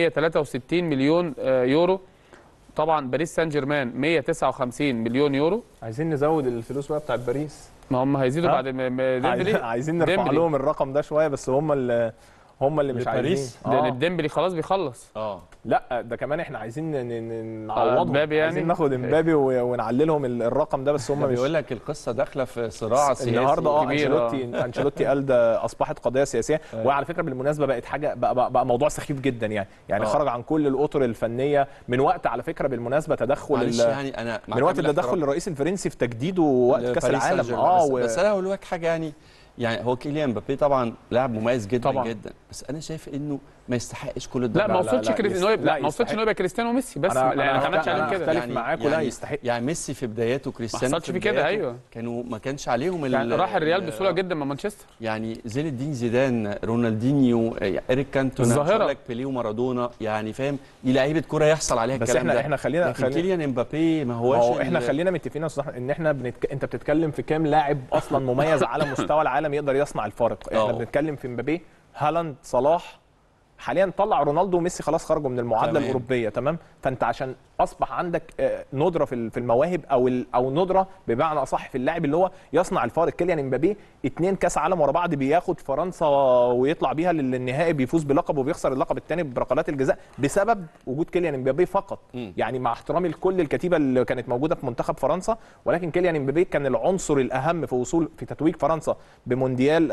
163 مليون آه، يورو طبعا باريس سان جيرمان 159 مليون يورو عايزين نزود الفلوس بقى بتاعت باريس ما هم هيزيدوا ها؟ بعد ما- ما ديمبلي عايزين نرفع ديمبلي. لهم الرقم ده شويه بس هم اللي هم اللي مش لباريس؟ عايزين لان آه. الديمبلي خلاص بيخلص اه لا ده كمان احنا عايزين ن- ن- نعوضهم امبابي يعني؟ عايزين ناخد امبابي و- ونعللهم ال- الرقم ده بس هم مش بيقول لك القصه داخله في صراع سياسي النهارده اه كبير، انشيلوتي انشيلوتي قال ده اصبحت قضيه سياسيه وعلى فكره بالمناسبه بقت حاجه بقى, بقى, بقى موضوع سخيف جدا يعني يعني آه. خرج عن كل الاطر الفنيه من وقت على فكره بالمناسبه تدخل معلش ال- يعني انا مع من وقت كامل التدخل احترامي الرئيس الفرنسي في تجديده وقت كاس لباريس العالم سان جيرمان. اه بس, و... بس انا هقول لك حاجه يعني يعني هو كيليان مبابي طبعا لاعب مميز جدا طبعاً. جدا بس انا شايف انه ما يستحقش كل لا الضجه ما لا، وصلش لا، كريس يست- ان هو يبقى لا، لا ما وصلش يستحق. ان هو يبقى كريستيانو وميسي بس أنا- لا أنا ما اعتمدش أختلف- عليهم أنا كده أختلف معاك ولا يستحق. يعني ميسي في بداياته كريستيانو حصلش فيه كده، بداياته أيوه. كانوا ما كانش عليهم ال- يعني راح الريال ال- بسهوله جدا من مانشستر يعني زين الدين زيدان رونالدينيو اريك كانتونا الظاهرة. مش هقول لك بيليه ومارادونا يعني فاهم دي لعيبه كوره يحصل عليها بس الكلام احنا ده احنا خلينا لكن خلينا كيليان امبابي ما ما هوش هو احنا ال- خلينا متفقين يا أستاذ أحمد ان احنا بنتك... انت بتتكلم في كام لاعب اصلا مميز على مستوى العالم يقدر يصنع الفارق احنا أه. بنتكلم في مبابي هالاند صلاح حاليا طلع رونالدو وميسي خلاص خرجوا من المعادله تمام. الاوروبيه تمام فانت عشان اصبح عندك آه، ندره في ال- في المواهب او ال- او ندره بمعنى اصح في اللاعب اللي هو يصنع الفارق كيليان امبابي اتنين كاس عالم ورا بعض بياخد فرنسا ويطلع بيها للنهائي بيفوز بلقب وبيخسر اللقب الثاني بركلات الجزاء بسبب وجود كيليان امبابي فقط مم. يعني مع احترامي لكل الكتيبه اللي كانت موجوده في منتخب فرنسا ولكن كيليان امبابي كان العنصر الاهم في وصول في تتويج فرنسا بمونديال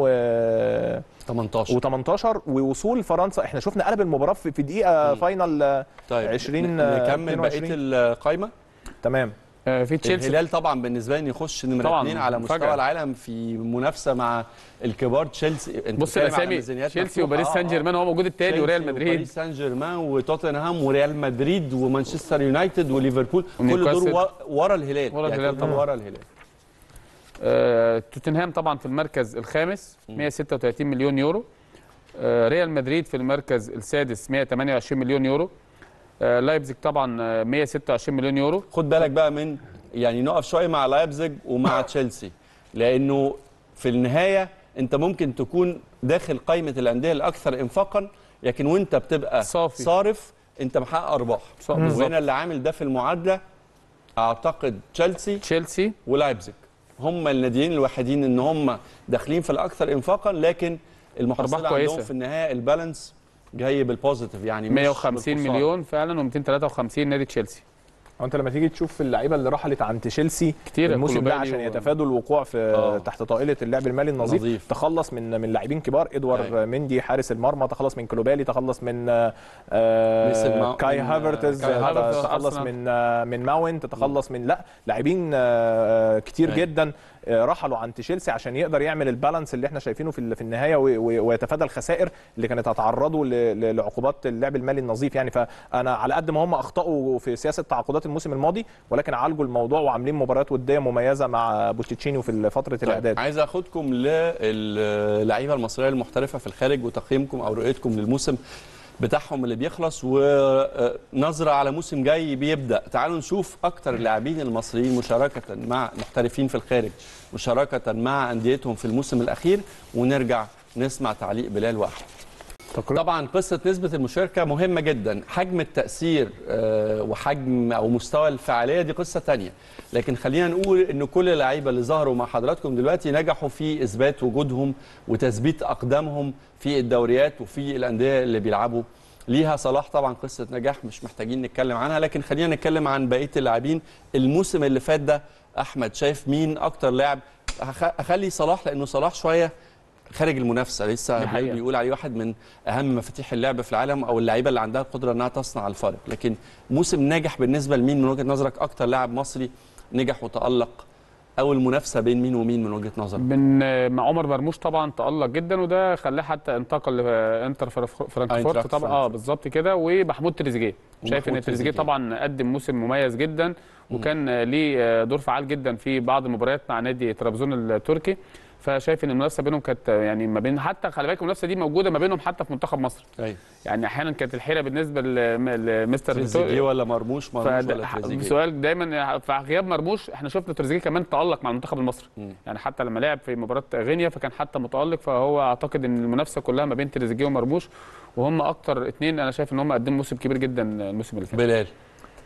2018 18 ووصول فرنسا احنا شفنا قلب المباراه في في دقيقه فاينل آه، طيب 20 ن- نكمل 22. بقيه القائمه تمام آه، في تشيلسي الهلال طبعا بالنسبه لي إن يخش نمره طبعاً، اثنين على مستوى مفاجأة. العالم في منافسه مع الكبار تشيلسي أنت بص بتتكلم على الاسامي ميزانيات تشيلسي مفتوحة. وباريس آه، سان آه. جيرمان هو موجود التاني وريال تشيلسي مدريد وباريس سان جيرمان وتوتنهام وريال مدريد ومانشستر يونايتد وليفربول كل دول ونيوكاسل. ورا- ورا الهلال ورا يعني الهلال كل دول طبعاً. ورا الهلال آه، توتنهام طبعا في المركز الخامس 136 مليون يورو آه، ريال مدريد في المركز السادس 128 مليون يورو آه، لايبزيج طبعا آه، 126 مليون يورو خد بالك بقى من يعني نقف شويه مع لايبزيج ومع تشيلسي لانه في النهايه انت ممكن تكون داخل قائمه الانديه الاكثر انفاقا لكن وانت بتبقى صافي. صارف انت محقق ارباح صح، بالظبط. وهنا اللي عامل ده في المعادله اعتقد تشيلسي تشيلسي ولايبزيج هم الناديين الوحيدين ان هم داخلين في الاكثر انفاقا لكن المحصله أرباح عندهم كويسة. في النهايه البالانس جاي بالبوزيتيف يعني مش 150 بالخسارة. مليون فعلا و253 نادي تشيلسي هو انت لما تيجي تشوف اللعيبه اللي رحلت عن تشيلسي كتير، الموسم ده كولوبالي عشان و- يتفادوا الوقوع في آه. تحت طائله اللعب المالي النظيف نظيف. تخلص من من لاعبين كبار ادوار أيوة. مندي حارس المرمى تخلص من كلوبالي تخلص من آه، آه، ميسل ماو- كاي من، هافرتز كاي آه، هافرتز تخلص أرسنال. من آه، من ماونت تخلص من لا لاعبين آه، كتير أيوة. جدا آه، رحلوا عن تشيلسي عشان يقدر يعمل البالانس اللي احنا شايفينه في ال- في النهايه و- و- ويتفادى الخسائر اللي كانت هتعرضه ل- ل- لعقوبات اللعب المالي النظيف يعني فانا على قد ما هم اخطاوا في سياسه تعاقدات الموسم الماضي ولكن عالجوا الموضوع وعاملين مباريات وديه مميزه مع بوتشيتشينيو في فتره طيب الاعداد عايز اخدكم للعيبه المصريه المحترفه في الخارج وتقييمكم او رؤيتكم للموسم بتاعهم اللي بيخلص ونظره على موسم جاي بيبدا تعالوا نشوف اكتر اللاعبين المصريين مشاركه مع محترفين في الخارج مشاركه مع انديتهم في الموسم الاخير ونرجع نسمع تعليق بلال واحمد طبعا قصه نسبه المشاركه مهمه جدا حجم التاثير آه، وحجم او مستوى الفعاليه دي قصه تانية لكن خلينا نقول ان كل اللعيبه اللي ظهروا مع حضراتكم دلوقتي نجحوا في اثبات وجودهم وتثبيت اقدامهم في الدوريات وفي الانديه اللي بيلعبوا ليها صلاح طبعا قصه نجاح مش محتاجين نتكلم عنها لكن خلينا نتكلم عن بقيه اللاعبين الموسم اللي فات ده احمد شايف مين اكتر لاعب هخ- اخلي صلاح لانه صلاح شويه خارج المنافسه لسه دي حقيقة. بيقول عليه واحد من اهم مفاتيح اللعب في العالم او اللعيبه اللي عندها القدره انها تصنع الفارق لكن موسم ناجح بالنسبه لمين من وجهه نظرك اكتر لاعب مصري نجح وتالق او المنافسه بين مين ومين من وجهه نظرك من مع عمر مرموش طبعا تألق جدا وده خلاه حتى انتقل لانتر فرانكفورت أينتراخت طبعا اه فرانكفورت. بالظبط كده ومحمود تريزيجيه شايف ان ومحمود تريزيجيه تريزيجيه. طبعا قدم موسم مميز جدا وكان ليه دور فعال جدا في بعض المباريات مع نادي طرابزون التركي فشايف ان المنافسه بينهم كانت يعني ما بين حتى خلي بالك المنافسه دي موجوده ما بينهم حتى في منتخب مصر ايوه يعني احيانا كانت الحيره بالنسبه لم- لمستر تريزيجيه ولا مرموش مرموش فده- ولا تريزيجيه سؤال دايما في غياب مرموش احنا شفنا تريزيجيه كمان تالق مع المنتخب المصري مم. يعني حتى لما لعب في مباراه غينيا فكان حتى متالق فهو اعتقد ان المنافسه كلها ما بين تريزيجيه ومرموش وهم اكتر اثنين انا شايف ان هم قدموا موسم كبير جدا الموسم اللي فات بلال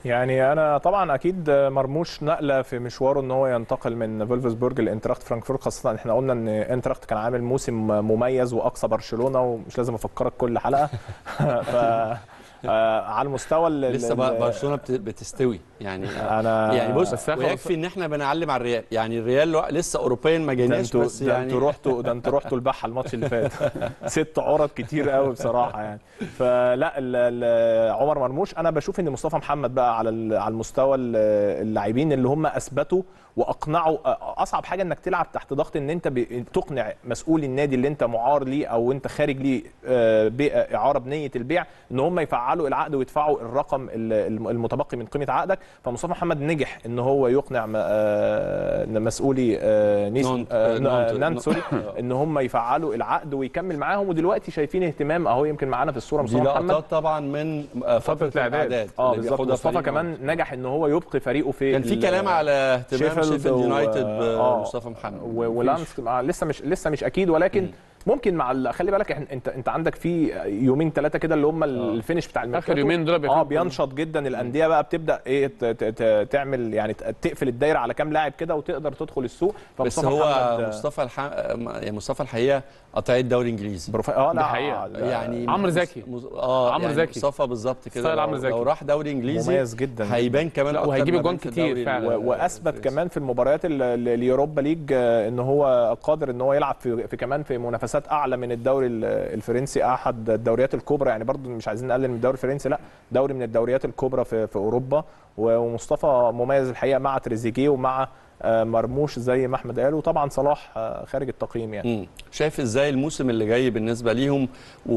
يعني انا طبعا اكيد مرموش نقله في مشواره ان هو ينتقل من فولفسبورج لانتراخت فرانكفورت خاصه احنا قلنا ان انتراخت كان عامل موسم مميز واقصى برشلونه ومش لازم افكرك كل حلقه ف آه، على المستوى ال- لسه ال- بقى برشلونه بت- بتستوي يعني انا يعني بص بس آخر ويكفي ان احنا بنعلم على الريال يعني الريال لو- لسه اوروبيا ما ده جيناش انتوا بس ده يعني انتوا رحتوا ده انتوا رحتوا البحه الماتش اللي فات ست عرض كتير قوي بصراحه يعني فلا ال- ال- عمر مرموش انا بشوف ان مصطفى محمد بقى على ال- على المستوى ال- اللاعبين اللي هم اثبتوا واقنعوا اصعب حاجه انك تلعب تحت ضغط ان انت ب- تقنع مسؤول النادي اللي انت معار ليه او انت خارج ليه آه، بيع- اعاره بنيه البيع ان هم يفعلوا العقد ويدفعوا الرقم ال- المتبقي من قيمه عقدك فمصطفى محمد نجح ان هو يقنع م- آه، مسؤولي آه، نيس نونت- آه، نونت- نانت سوري ان هم يفعلوا العقد ويكمل معاهم ودلوقتي شايفين اهتمام اهو يمكن معانا في الصوره دي مصطفى محمد لقطات طبعا من آه، فتره الاعداد اه اللي بالظبط بياخدها مصطفى فريق كمان نونت. نجح ان هو يبقي فريقه في كان في ال- كلام على اهتمام شيفيلد شيفيلد و- يونايتد آه، بمصطفى محمد و- ولانس مع- لسه مش لسه مش اكيد ولكن ممكن مع ال- خلي بالك إحنا- انت انت عندك في يومين ثلاثه كده اللي هم الفينش بتاع الميركاتو يومين دول بيبقى اه فيهم بينشط جدا الانديه بقى بتبدا ايه ت- ت- ت- تعمل يعني ت- تقفل الدايره على كام لاعب كده وتقدر تدخل السوق بس فمصطفى هو محمد مصطفى الح... يعني مصطفى الحقيقه قطع الدوري الانجليزي بروفا... اه لا ده حقيقة. ده يعني عمرو زكي. مص... اه عمرو يعني زكي. مصطفى بالظبط كده ستايل لو... عمرو زكي. لو راح دوري انجليزي مميز جدا هيبان كمان لا، أكتر وهيجيب ما أجوان بان في كتير الدوري فعلا. ال- و- واثبت الفرنسي. كمان في المباريات ال- ال- اليوروبا ليج آه، ان هو قادر ان هو يلعب في, في كمان في منافسات اعلى من الدوري ال- الفرنسي احد الدوريات الكبرى يعني برضو مش عايزين نقلل من الدوري الفرنسي لا دوري من الدوريات الكبرى في, في اوروبا و- ومصطفى مميز الحقيقه مع تريزيجيه ومع آه، مرموش زي ما احمد قال وطبعا صلاح آه، خارج التقييم يعني مم. شايف ازاي الموسم اللي جاي بالنسبه ليهم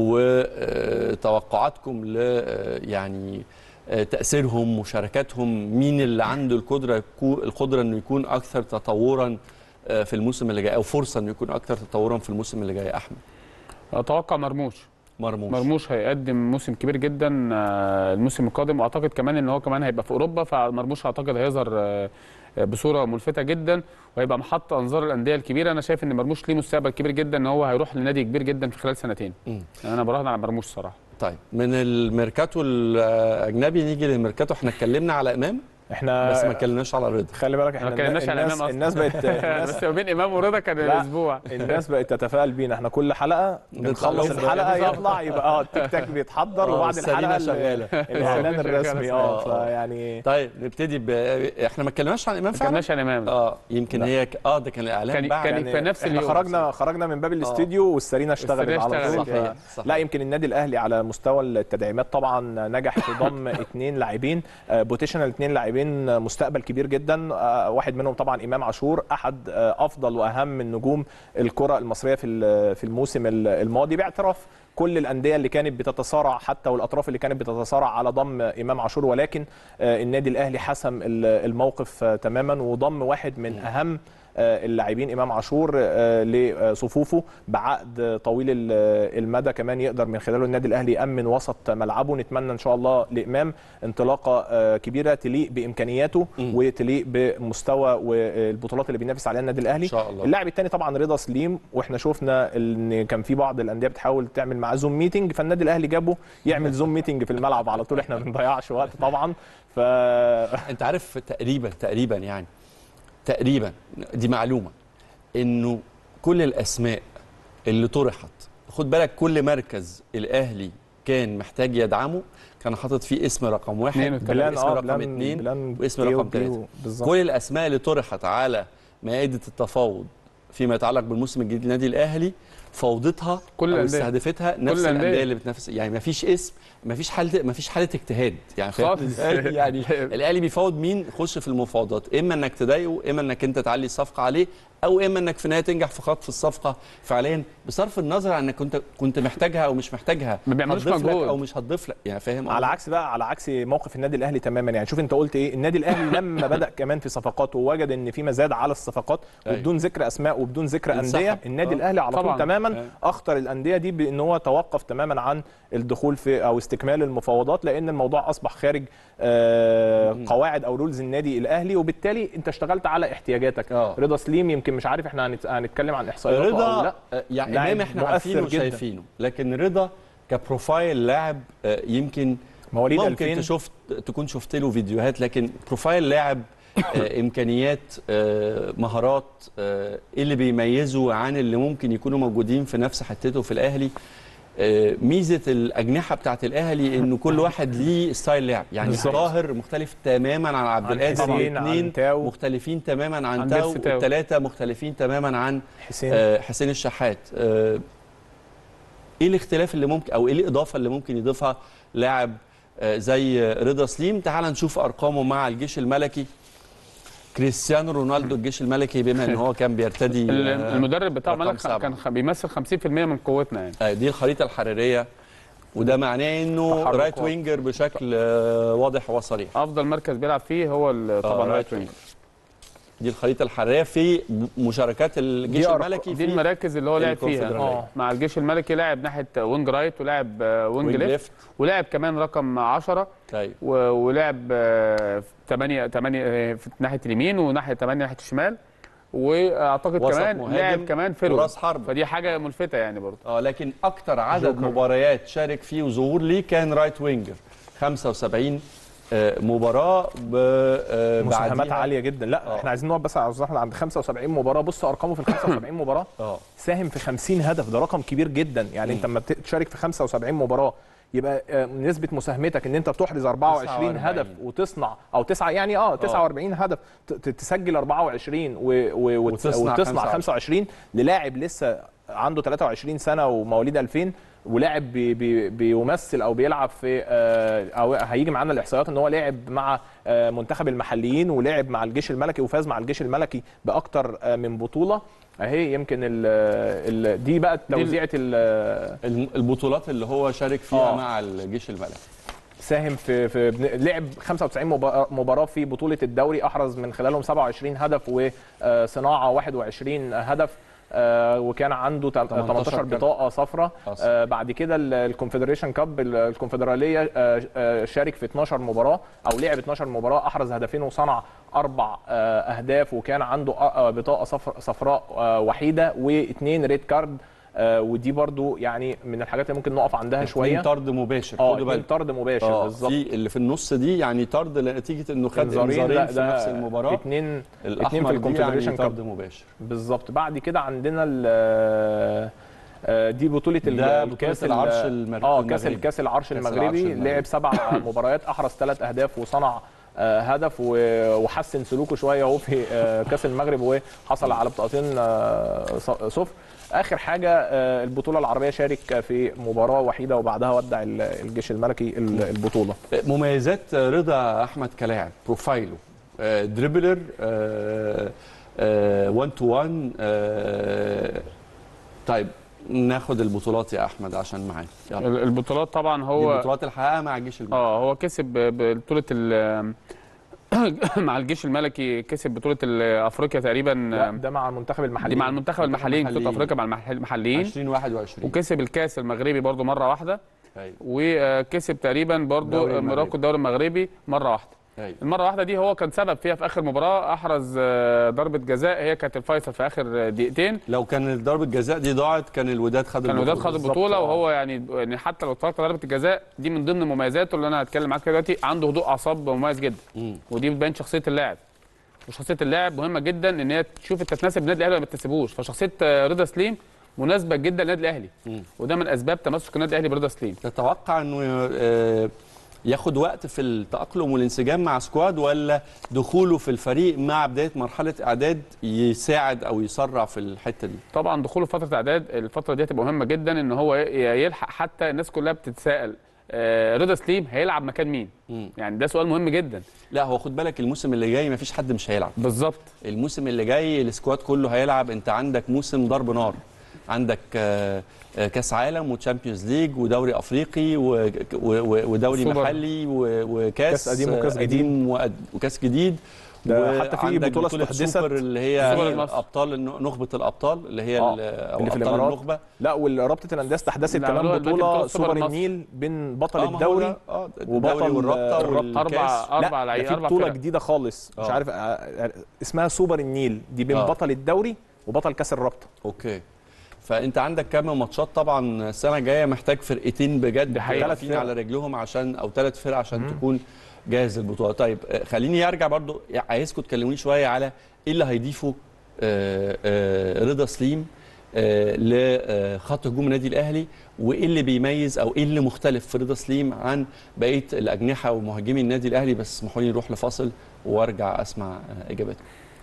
وتوقعاتكم ل آه، يعني آه، تاثيرهم مشاركاتهم مين اللي عنده القدره يكون القدره انه يكون اكثر تطورا آه، في الموسم اللي جاي او فرصه انه يكون اكثر تطورا في الموسم اللي جاي احمد اتوقع مرموش مرموش مرموش هيقدم موسم كبير جدا آه، الموسم القادم واعتقد كمان ان هو كمان هيبقى في اوروبا فمرموش اعتقد هيظهر آه، آه، بصوره ملفته جدا وهيبقى محط انظار الانديه الكبيره انا شايف ان مرموش ليه مستقبل كبير جدا ان هو هيروح لنادي كبير جدا في خلال سنتين مم. يعني انا براهن على مرموش صراحه طيب من الميركاتو الاجنبي نيجي للميركاتو احنا اتكلمنا على امام احنا بس ما اتكلمناش على رضا خلي بالك احنا ما اتكلمناش على الناس, إمام أصلاً. الناس بقت الناس بس ما بين امام ورضا كان لا. الاسبوع الناس بقت تتفائل بينا احنا كل حلقه بنخلص لهم الحلقه بالظبط. يطلع يبقى اه التيك تاك بيتحضر آه، وبعد والسرينة الحلقه ال- شغالة. الاعلان السرينة الرسمي شغالة. اه آه. فيعني طيب نبتدي ب... احنا ما اتكلمناش عن امام ما فعلا اتكلمناش عن امام اه يمكن لا. هي ك... اه ده كان الاعلان كان- بعد كان- في نفس احنا اليوم. خرجنا خرجنا من باب الاستوديو والسرينه اشتغلت والسرينة على طول اشتغلت. ف... صحيح، صحيح. لا يمكن النادي الاهلي على مستوى التدعيمات طبعا نجح في ضم اثنين لاعبين آه، بوتيشنال اثنين لاعبين آه، مستقبل كبير جدا آه، واحد منهم طبعا امام عاشور احد آه، افضل واهم النجوم الكره المصريه في ال- في الموسم ال- الماضي باعتراف كل الانديه اللي كانت بتتصارع حتى والاطراف اللي كانت بتتصارع على ضم امام عاشور ولكن آه، النادي الاهلي حسم ال- الموقف آه، تماما وضم واحد من اهم آه، اللاعبين امام عاشور آه، لصفوفه بعقد طويل ال- المدى كمان يقدر من خلاله النادي الاهلي يامن وسط ملعبه نتمنى ان شاء الله لامام انطلاقه آه، كبيره تليق بامكانياته مم. وتليق بمستوى والبطولات اللي بينافس عليها النادي الاهلي ان شاء الله اللاعب الثاني طبعا رضا سليم واحنا شفنا ان كان في بعض الانديه بتحاول تعمل معاه زوم ميتنج فالنادي الاهلي جابه يعمل زوم ميتنج في الملعب على طول احنا ما بنضيعش وقت طبعا ف انت عارف تقريبا تقريبا يعني تقريبا دي معلومه انه كل الاسماء اللي طرحت خد بالك كل مركز الاهلي كان محتاج يدعمه كان حاطط فيه اسم رقم واحد اثنين وثلاثة. بلان اسم اه رقم بلان اثنين بلان واسم A رقم و B ثلاثة. و- بالظبط كل الاسماء اللي طرحت على مائده التفاوض فيما يتعلق بالموسم الجديد للنادي الاهلي فوضتها كل او الأندية. استهدفتها نفس الأندية. الانديه اللي بتنافس يعني ما فيش اسم ما فيش حاله ما فيش حاله اجتهاد يعني فاهم خالص. إزاي؟ يعني الاهلي بيفاوض مين خش في المفاوضات اما انك تضايقه اما انك انت تعلي الصفقه عليه او اما انك في النهايه تنجح في خطف الصفقه فعليا بصرف النظر عن انك كنت كنت محتاجها او مش محتاجها ما بيعملوش هتضيف لك مجهود. او مش هتضيف لك يعني فاهم على عكس بقى على عكس موقف النادي الاهلي تماما يعني شوف انت قلت ايه النادي الاهلي لما بدا كمان في صفقاته ووجد ان في مزاد على الصفقات أيوة. وبدون ذكر اسماء وبدون ذكر انسحب. انديه النادي آه. الاهلي على طول طبعاً. تماما أيوة. اخطر الانديه دي بان هو توقف تماما عن الدخول في او استكمال المفاوضات لان الموضوع اصبح خارج آه مم. قواعد او رولز النادي الاهلي وبالتالي انت اشتغلت على احتياجاتك آه. رضا سليم يمكن مش عارف احنا هنت- هنتكلم عن احصائياته او رضا لا آه، يعني لاعب امام احنا مؤثر عارفينه جداً. وشايفينه لكن رضا كبروفايل لاعب آه، يمكن مواليد ممكن 2000 تشوف تكون شفت له فيديوهات لكن بروفايل لاعب آه، امكانيات آه، مهارات آه، ايه اللي بيميزه عن اللي ممكن يكونوا موجودين في نفس حتته في الاهلي آه، ميزه الاجنحه بتاعت الاهلي ان كل واحد ليه ستايل لعب يعني بالظبط. طاهر مختلف تماما عن عبد عن القادر حسين، عن والاثنين تاو. مختلفين تماما عن, عن تاو بيرسي تاو. والثلاثه مختلفين تماما عن حسين آه، حسين الشحات آه، ايه الاختلاف اللي ممكن او ايه الاضافه اللي ممكن يضيفها لاعب آه، زي رضا سليم تعال نشوف ارقامه مع الجيش الملكي كريستيانو رونالدو الجيش الملكي بما ان هو كان بيرتدي ال- آه، المدرب بتاعه رقم ملك سبعة. كان خ- بيمثل 50% من قوتنا يعني آه، دي الخريطه الحراريه وده معناه انه تحركات. رايت وينجر بشكل آه، واضح وصريح افضل مركز بيلعب فيه هو ال- طبعا آه، رايت right وينج دي الخريطه الحراريه في مشاركات الجيش دي أرق- الملكي دي في المراكز اللي هو لعب فيها الكونفدرالية. آه. مع الجيش الملكي لعب ناحيه وينج رايت ولعب آه، وينج وينج ليفت ليفت ولعب كمان رقم 10 طيب و- ولعب 8 8 في ناحيه اليمين وناحيه 8 ناحيه الشمال واعتقد وسط كمان مهاجم لعب كمان فيرو وراس حرب فدي حاجه ملفته يعني برضه اه لكن اكتر عدد جوكر. مباريات شارك فيه وظهور ليه كان رايت وينجر 75 آه، مباراه ب آه، مساهمات بعديها- عاليه جدا لا آه. احنا عايزين نقعد بس على الزحمه عند 75 مباراه بص ارقامه في ال 75 مباراه اه ساهم في 50 هدف ده رقم كبير جدا يعني انت لما تشارك في 75 مباراه يبقى آه، نسبه مساهمتك ان انت بتحرز 24 49. هدف وتصنع او تسعة يعني اه 49 هدف ت- ت- تسجل 24 و و وت- وتصنع وتصنع 25. 25 للاعب لسه عنده 23 سنه ومواليد 2000 ولاعب بي بي بيمثل او بيلعب في آه، او هيجي معانا الاحصائيات ان هو لعب مع آه، منتخب المحليين ولعب مع الجيش الملكي وفاز مع الجيش الملكي باكتر آه، من بطوله اهي يمكن ال ال دي بقى توزيعه ال- الم- البطولات اللي هو شارك فيها آه. مع الجيش الملكي ساهم في في بن- لعب 95 مبا- مباراه في بطوله الدوري احرز من خلالهم 27 هدف وصناعه 21 هدف آه، وكان عنده تل- 18 18 كارت. بطاقه صفراء أصلاً. آه، بعد كده ال- الكونفدريشن كاب ال- الكونفدراليه آه، آه، شارك في 12 مباراه او لعب 12 مباراه احرز هدفين وصنع اربع آه، اهداف وكان عنده آه، بطاقه صفر- صفراء آه، وحيده واثنين ريد كارد آه، ودي برضو يعني من الحاجات اللي ممكن نقف عندها شويه اتنين طرد مباشر اه خدوا اتنين بالكم طرد مباشر اه بالظبط في اللي في النص دي يعني طرد نتيجه انه خد انذارين انذارين لا في ده نفس المباراه اتنين اتنين الاحمر في دي الكونفدريشن يعني كاب طرد مباشر بالظبط بعد كده عندنا ال آه، دي بطولة ال- ده الكاس بطولة العرش ال- المر- اه كاس المغربي. الكاس العرش كأس المغربي العرش المغربي. لعب سبع مباريات احرز ثلاث اهداف وصنع آه، هدف و- وحسن سلوكه شويه اهو في آه، كاس المغرب وحصل على بطاقتين آه، ص- صفر اخر حاجه آه، البطوله العربيه شارك في مباراه وحيده وبعدها ودع ال- الجيش الملكي ال- البطوله مميزات رضا احمد كلاعب بروفايله آه، دريبلر 1 تو 1 طيب ناخد البطولات يا احمد عشان معاك يلا ال- البطولات طبعا دي هو البطولات اللي حققها مع الجيش الملكي اه هو كسب بطوله ال مع الجيش الملكي كسب بطوله ال- افريقيا تقريبا لا، ده مع المنتخب المحلي دي مع المنتخب المحليين بطوله المحليين. افريقيا مع المح- المحليين 2021 وكسب الكاس المغربي برضو مره واحده ايوه وكسب تقريبا برضو دوري المغربي. مراكو الدوري المغربي مره واحده ايوه المره واحده دي هو كان سبب فيها في اخر مباراه احرز آه، ضربه جزاء هي كانت الفيصل في اخر دقيقتين لو كان ضربه الجزاء دي ضاعت كان الوداد خد كان الوداد البطولة. خد البطوله وهو يعني يعني حتى لو اتفرجت على ضربه الجزاء دي من ضمن مميزاته اللي انا هتكلم معاك فيها دلوقتي عنده هدوء اعصاب مميز جدا مم. ودي بتبين شخصيه اللاعب وشخصيه اللاعب مهمه جدا ان هي تشوف انت تناسب النادي الاهلي ولا ما تناسبوش فشخصيه آه، رضا سليم مناسبه جدا للنادي الاهلي مم. وده من اسباب تمسك النادي الاهلي برضا سليم تتوقع انه آه، ياخد وقت في التأقلم والانسجام مع سكواد ولا دخوله في الفريق مع بداية مرحلة إعداد يساعد أو يسرع في الحتة دي؟ طبعا دخوله في فتره اعداد الفتره دي هتبقى مهمه جدا ان هو ي- يلحق حتى الناس كلها بتتساءل آه، رضا سليم هيلعب مكان مين مم. يعني ده سؤال مهم جدا لا هو خد بالك الموسم اللي جاي مفيش حد مش هيلعب بالظبط الموسم اللي جاي السكواد كله هيلعب انت عندك موسم ضرب نار عندك آه، آه، كاس عالم وتشامبيونز ليج ودوري افريقي و- و- و- ودوري سوبر. محلي و- وكاس كاس قديم وكاس آه، جديد. قديم وأد- وكاس جديد ده حتى في وعندك بطولة استحدثت. سوبر اللي هي سوبر المصري. ابطال الن- نخبه الابطال اللي هي آه، ال- او اللي في ابطال الإمارات. النخبه لا ورابطه الانديه استحدثت اللي كمان عملوها دلوقتي بطوله بطولة سوبر سوبر المصري. النيل بين بطل آه، ما هو الدوري ده- اه وبطل الدوري والرابطه الرابطة. والكاس اربع اربع لا ده لعيبه في اربع بطوله فرق جديده خالص مش آه. عارف آه، اسمها سوبر النيل دي بين آه. بطل الدوري وبطل كاس الرابطه اوكي فانت عندك كام ماتشات طبعا السنه الجايه محتاج فرقتين بجد دي حقيقة. واقفين على رجلهم عشان او ثلاث فرق عشان تكون جاهز للبطوله طيب آه، خليني ارجع برضو عايزكم تكلموني شويه على ايه اللي هيضيفه آه، آه، رضا سليم آه، لخط هجوم النادي الاهلي وايه اللي بيميز او ايه اللي مختلف في رضا سليم عن بقيه الاجنحه ومهاجمي النادي الاهلي بس اسمحوا لي نروح لفاصل وارجع اسمع آه، اجاباتكم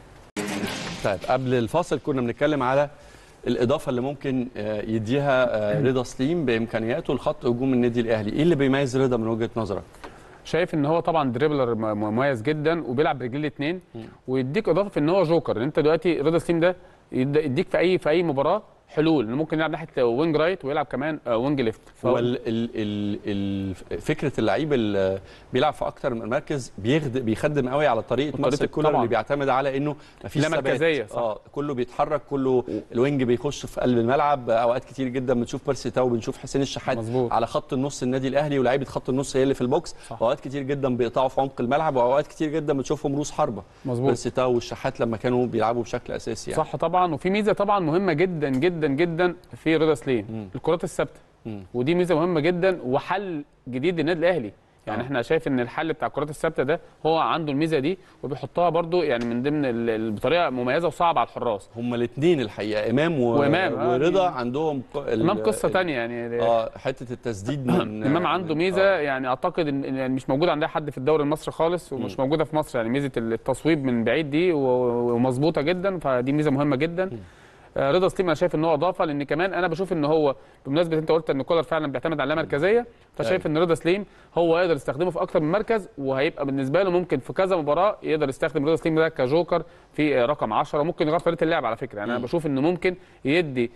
طيب قبل الفاصل كنا بنتكلم على الاضافه اللي ممكن آه، يديها آه، رضا سليم بامكانياته لخط هجوم النادي الاهلي ايه اللي بيميز رضا من وجهه نظرك شايف ان هو طبعا دريبلر م- مميز جدا وبيلعب برجلين الاثنين ويديك اضافه في ان هو جوكر انت دلوقتي رضا سليم ده يد- يديك في اي في اي مباراه حلول إنه ممكن يلعب ناحيه وينج رايت ويلعب كمان آه، وينج ليفت هو ال ال ال ال فكره اللعيب اللي بيلعب في اكتر من مركز بيخد بيخدم قوي على طريقه وطريقة مارسيل كولر طبعاً. اللي بيعتمد على انه مفيش لا ثبات. مركزية، صح. اه كله بيتحرك كله الوينج بيخش في قلب الملعب اوقات كتير جدا بنشوف بيرسي تاو بنشوف حسين الشحات مظبوط. على خط النص النادي الاهلي ولاعيبه خط النص هي اللي في البوكس صح. واوقات كتير جدا بيقطعوا في عمق الملعب واوقات كتير جدا بنشوفهم روس حربه مظبوط. بيرسي تاو والشحات لما كانوا بيلعبوا بشكل اساسي يعني صح طبعا وفي ميزه طبعا مهمه جدا جدا جدا في رضا سليم الكرات الثابته مم. ودي ميزه مهمه جدا وحل جديد للنادي الاهلي يعني آه. احنا شايف ان الحل بتاع الكرات الثابته ده هو عنده الميزه دي وبيحطها برضو يعني من ضمن ال- ال- بطريقه مميزه وصعبه على الحراس هما الاثنين الحقيقه امام و... وإمام، آه، ورضا دي- عندهم ق- ال- امام قصه ال- تانية يعني اه حته التسديد من امام عنده من- ميزه آه. يعني اعتقد ان إن يعني مش موجود عندها حد في الدوري المصري خالص ومش موجوده في مصر يعني ميزه التصويب من بعيد دي و- ومظبوطه جدا فدي ميزه مهمه جدا آه، رضا سليم انا شايف ان هو اضافه لان كمان انا بشوف ان هو بمناسبه انت قلت ان كولر فعلا بيعتمد على مركزيه فشايف ان رضا سليم هو يقدر يستخدمه في اكتر من مركز وهيبقى بالنسبه له ممكن في كذا مباراه يقدر يستخدم رضا سليم ده كجوكر في آه، رقم 10 ممكن يغير طريقه اللعب على فكره يعني انا بشوف انه ممكن يدي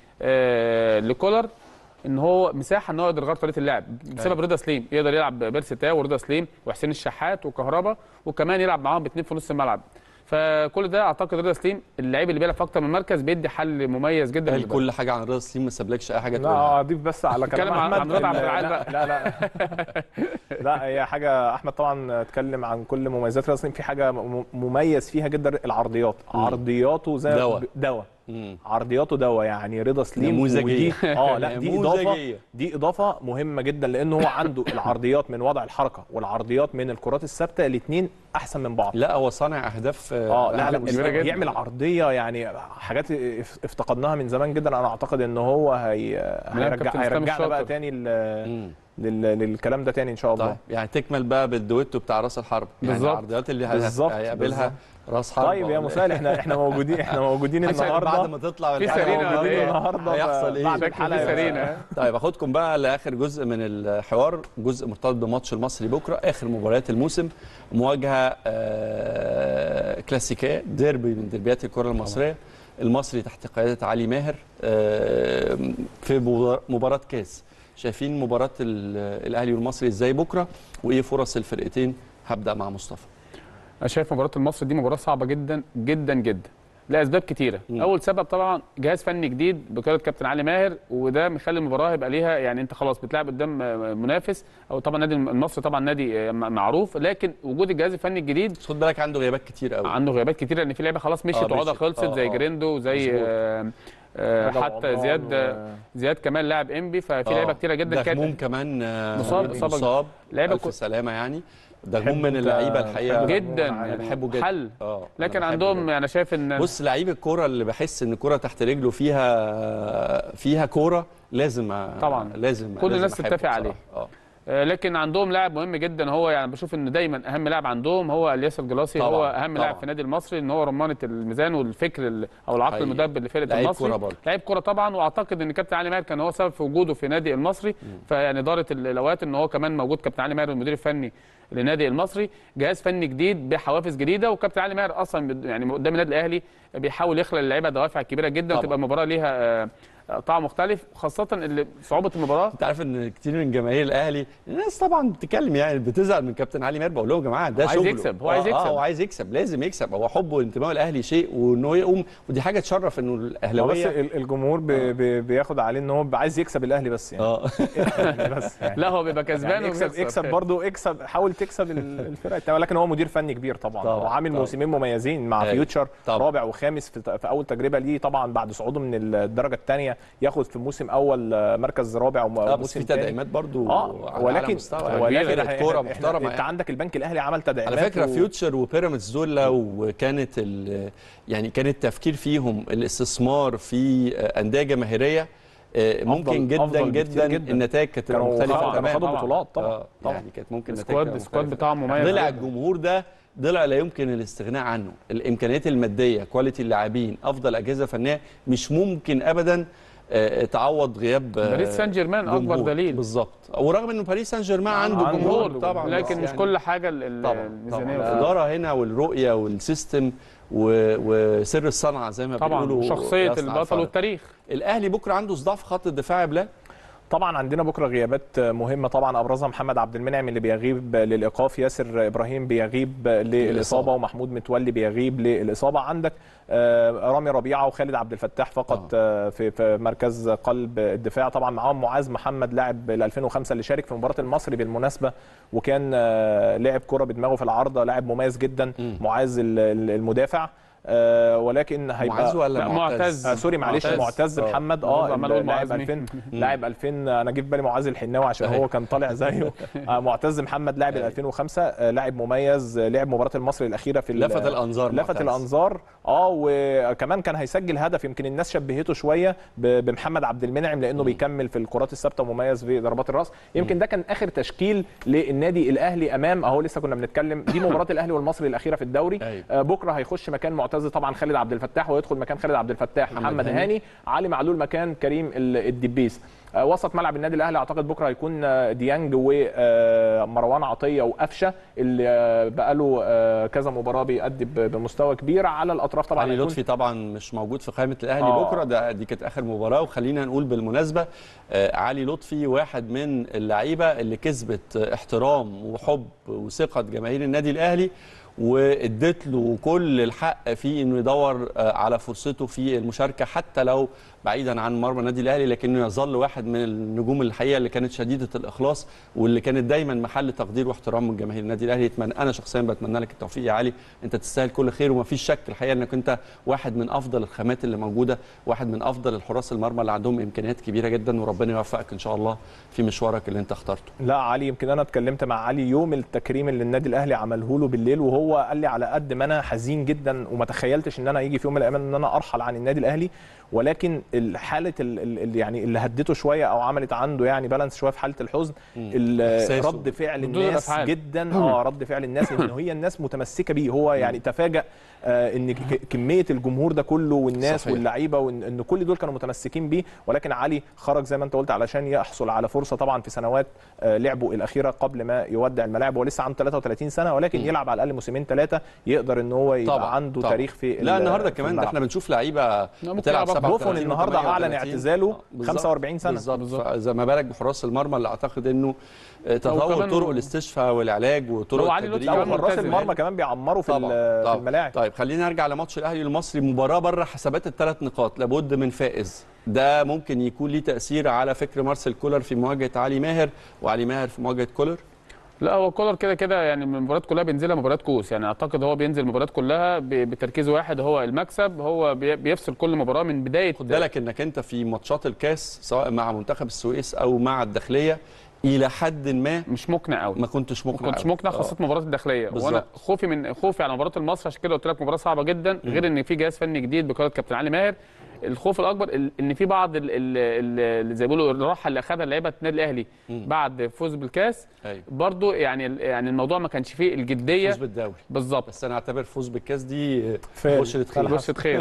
آه لكولر ان هو مساحه ان هو يقدر يغير طريقه اللعب بسبب رضا سليم يقدر يلعب بيرسي تاو ورضا سليم وحسين الشحات وكهربا وكمان يلعب معاهم باثنين في نص الملعب فكل ده اعتقد رضا سليم اللعيب اللي بيلعب في اكتر من مركز بيدي حل مميز جدا قال للبدن. كل حاجه عن رضا سليم ما سابلكش اي حاجه لا تقولها اضيف بس على كلام اتكلم عن- احمد عن رضا عبد ال- العال لا بقى. لا لا لا هي حاجه احمد طبعا اتكلم عن كل مميزات راسلين في حاجه م- مميز فيها جدا العرضيات عرضياته زي دوا. ب- دوا مم. عرضياته دوا يعني رضا سليم نموذجية. ودي اه لا دي اضافه نموذجية. دي اضافه مهمه جدا لان هو عنده العرضيات من وضع الحركه والعرضيات من الكرات الثابته الاثنين احسن من بعض لا هو صانع اهداف اه لا لا أهداف كبيرة جدا. بيعمل عرضيه يعني حاجات اف- افتقدناها من زمان جدا انا اعتقد ان هو هي هيرجع كابتن اسلام هيرجعنا بقى الشاطر. تاني ل- مم. لل... للكلام ده تاني ان شاء الله طيب يعني تكمل بقى بالدويتو بتاع راس الحرب يعني بالظبط. العرضيات اللي بالظبط، هي- هيقابلها راس حرب طيب يا مسائل احنا احنا موجودين احنا موجودين بعد النهارده ما تطلع في الحلقة سرينا ولا موجودين إيه؟ النهارده هيحصل ايه بعد شكل الحلقه في يا سرينا باشا. ها؟ طيب اخدكم بقى لاخر جزء من الحوار جزء مرتبط بماتش المصري بكره اخر مباريات الموسم مواجهه آه، كلاسيكيه ديربي من ديربيات الكره المصريه المصري تحت قياده علي ماهر آه، في مبار- مباراه كاس شايفين مباراه ال- الاهلي والمصري ازاي بكره وايه فرص الفرقتين هبدا مع مصطفى انا شايف مباراه المصري دي مباراه صعبه جدا جدا جدا لاسباب كتيره مم. اول سبب طبعا جهاز فني جديد بقياده كابتن علي ماهر وده مخلي المباراه يبقى ليها يعني انت خلاص بتلعب قدام آه، منافس او طبعا نادي المصري طبعا نادي آه، معروف لكن وجود الجهاز الفني الجديد بس خد بالك عنده غيابات كتير قوي عنده غيابات كتير لان في لعيبه خلاص مشيت آه، وعقدها مشيت. خلصت آه، زي آه. جريندو زي مظبوط. آه، آه، رضا حتى وعمران زياد و- زياد كمان لاعب انبي ففي آه. لعيبه كتيره جدا دغموم كمان آه، مصاب- إصابة- مصاب لعيبة الف كو- سلامه يعني دغموم من بحبه اللعيبه أنت- الحقيقه بحبه جدا عموماً انا يعني. بحبه جدا حل اه لكن أنا بحبه عندهم جداً. انا شايف ان بص لعيب الكوره اللي بحس ان الكوره تحت رجله فيها فيها كوره لازم أ- طبعا. لازم كل لازم الناس أحبه تتفق عليه. بصراحة. اه آه، لكن عندهم لاعب مهم جدا هو يعني بشوف ان دايما اهم لاعب عندهم هو الياس الجلاصي طبعاً، هو اهم طبعاً. لاعب في النادي المصري ان هو رمانه الميزان والفكر ال- او العقل حقيقي. المدبر لفرقه لعيب المصري كورة برضه. لعيب كوره طبعا واعتقد ان كابتن علي ماهر كان هو سبب في وجوده في نادي المصري فيعني دارت ال- الاوقات ان هو كمان موجود كابتن علي ماهر المدير الفني لنادي المصري جهاز فني جديد بحوافز جديده وكابتن علي ماهر اصلا بد- يعني قدام النادي الاهلي بيحاول يخلق اللعيبه دوافع كبيره جدا طبعاً. وتبقى المباراه ليها آه، آه، طعم مختلف خاصه اللي صعوبه المباراه انت عارف ان كتير من جماهير الاهلي الناس طبعا بتتكلم يعني بتزعل من كابتن علي ماهر بقول لهم يا جماعه ده هو عايز شغله يكسب، هو عايز آه، يكسب. اه هو عايز يكسب لازم يكسب هو حبه وانتمائه الاهلي شيء وان هو يقوم ودي حاجه تشرف انه هو بس الاهلاويه ال- الجمهور بي بي بياخد عليه ان هو بيبقى عايز يكسب الاهلي بس يعني, اه يعني بس يعني. لا هو بيبقى كسبان يعني اكسب وبيخسر. اكسب برضه اكسب حاول تكسب ال- الفرقه التانية ولكن هو مدير فني كبير طبعا, طبعاً، هو عامل طبعاً. موسمين مميزين مع أيوة، فيوتشر طبعاً. رابع وخامس في, في اول تجربه ليه طبعا بعد صعوده من الدرجه الثانيه ياخد في موسم اول آه، مركز رابع اه بس وموسم في تاني تدعيمات برضو اه على ولكن أعلى مستوى يعني. ولكن فرقة إحنا- كوره إحنا- محترمه انت يعني. عندك البنك الاهلي عمل تدعيمات على فكره و- فيوتشر وبيراميدز دول لو كانت ال- يعني كان التفكير فيهم الاستثمار في انديه جماهيريه آه، ممكن جدا أفضل بكتير جدا, جداً. النتائج كانت تبقى كانوا مختلفه خدوا- تماما خدوا بطولات طبعا آه، طبعا يعني كانت ممكن النتائج السكواد تبقى السكواد مختلفة. بتاعهم مميز ضلع جداً. الجمهور ده ضلع لا يمكن الاستغناء عنه الامكانيات الماديه كواليتي اللاعبين افضل اجهزه فنيه مش ممكن ابدا آه، تعوض غياب آه، باريس سان جيرمان اكبر جمهور. دليل بالظبط ورغم ان باريس سان جيرمان عنده عنده جمهور جمهور، طبعا لكن بس مش يعني كل حاجه ال- ال- طبعا طبعا الميزانيه والفلوس. الاداره هنا والرؤيه والسيستم و- وسر الصنعه زي ما طبعا بيقولوا شخصيه يصنع البطل الفرق. والتاريخ الاهلي بكره عنده صداع في خط الدفاع يا بلال طبعا عندنا بكره غيابات مهمه طبعا ابرزها محمد عبد المنعم اللي بيغيب للايقاف ياسر ابراهيم بيغيب للاصابه ومحمود متولي بيغيب للاصابه عندك آه، رامي ربيعه وخالد عبد الفتاح فقط آه، في في مركز قلب الدفاع طبعا معاهم معاذ محمد لاعب ال 2005 اللي شارك في مباراه المصري بالمناسبه وكان آه، لعب كره بدماغه في العارضه لاعب مميز جدا معاذ ال- ال- المدافع آه، ولكن هيبقى معاذ ولا لا، معتز؟ معتز. آه سوري معلش معتز. معتز, آه. محمد برضه اه عمال أقول لاعب معاذ 2000 لاعب 2000 انا جه في بالي معاذ الحناوي عشان هو كان طالع زيه آه معتز محمد لاعب ال 2005 آه لاعب مميز آه، لعب مباراه المصري الاخيره في ال- لفت الانظار لفت معتز. الانظار اه وكمان كان هيسجل هدف يمكن الناس شبهته شويه ب- بمحمد عبد المنعم لانه بيكمل في الكرات الثابته ومميز في ضربات الراس يمكن ده كان اخر تشكيل للنادي الاهلي امام اهو لسه كنا بنتكلم دي مباراه الاهلي والمصري الاخيره في الدوري أيوة. آه بكره هيخش مكان معتز طبعا خالد عبد الفتاح ويدخل مكان خالد عبد الفتاح محمد محمد هاني. هاني علي معلول مكان كريم ال- الدبيس آه، وسط ملعب النادي الاهلي اعتقد بكره هيكون آه، ديانج ومروان عطيه وقفشه اللي آه، بقاله آه، كذا مباراه بيأدي ب- بمستوى كبير على الاطراف طبعا علي هيكون- لطفي طبعا مش موجود في قائمه الاهلي آه. بكره ده دي كانت اخر مباراه وخلينا نقول بالمناسبه آه علي لطفي واحد من اللعيبه اللي كسبت آه، احترام وحب وثقه جماهير النادي الاهلي وادت له كل الحق في انه يدور آه، على فرصته في المشاركه حتى لو بعيدا عن مرمى النادي الاهلي لكنه يظل واحد من النجوم الحقيقه اللي كانت شديده الاخلاص واللي كانت دايما محل تقدير واحترام من جماهير النادي الاهلي يتمنى انا شخصيا بتمنى لك التوفيق يا علي انت تستاهل كل خير ومفيش شك الحقيقه انك انت واحد من افضل الخامات اللي موجوده واحد من افضل الحراس المرمى اللي عندهم امكانيات كبيره جدا وربنا يوفقك ان شاء الله في مشوارك اللي انت اخترته لا علي يمكن انا اتكلمت مع علي يوم التكريم اللي النادي الاهلي عمله له بالليل وهو قال لي على قد ما انا حزين جدا وما تخيلتش ان انا يجي في يوم من الايام ان انا ارحل عن النادي الاهلي ولكن حاله اللي يعني اللي هدته شويه او عملت عنده يعني بالانس شويه في حاله الحزن ال- إحساسه. رد فعل ردود الناس الأفعال. جدا اه رد فعل الناس ان هي الناس متمسكه بيه هو يعني تفاجأ آه ان ك- كميه الجمهور ده كله والناس صحيح. واللعيبه وان إن كل دول كانوا متمسكين بيه ولكن علي خرج زي ما انت قلت علشان يحصل على فرصه طبعا في سنوات آه، لعبه الاخيره قبل ما يودع الملاعب هو لسه عنده 33 سنه ولكن يلعب على الاقل موسمين ثلاثه يقدر ان هو يبقى طبعا عنده طبعا. تاريخ في لا ال- النهارده في كمان ده الملعب. احنا بنشوف لعيبه ممكن بتلعب يلعب 37 بوفون النهارده اعلن 38. اعتزاله بالظبط. 45 سنه بالظبط فاذا ما بالك بحراس المرمى اللي اعتقد انه آه، تطور وكمان- طرق الاستشفاء والعلاج وطرق هو علي لطفي التدريب كمان وحراس ملتزم. المرمى كمان بيعمروا في طبعا ال- في طبعا. الملاعب طيب خلينا نرجع لماتش الاهلي المصري مباراه بره حسابات الثلاث نقاط لابد من فائز ده ممكن يكون ليه تاثير على فكر مارسيل كولر في مواجهه علي ماهر وعلي ماهر في مواجهه كولر لا هو كولر كده كده يعني من المباريات كلها بينزلها مباريات كوس يعني اعتقد هو بينزل المباريات كلها ب- بتركيز واحد هو المكسب هو بي- بيفصل كل مباراه من بدايه خد بالك انك انت في ماتشات الكاس سواء مع منتخب السويس او مع الداخليه الى حد ما مش مقنع قوي ما كنتش ما مقنع كنتش أوي. مقنع خاصه مباراه الداخليه بالظبط. وانا خوفي من خوفي على مباراه المصري عشان كده قلت لك مباراه صعبه جدا غير ان في جهاز فني جديد بقياده كابتن علي ماهر الخوف الاكبر ال- ان في بعض ال- ال- ال- اللي زي ما بيقولوا الراحه اللي اخذها لعيبه النادي الاهلي بعد فوز بالكاس ايوه برضو يعني يعني الموضوع ما كانش فيه الجديه فوز بالدوري بالظبط بس انا اعتبر فوز بالكاس دي فارق. بشرة خير بشرة خير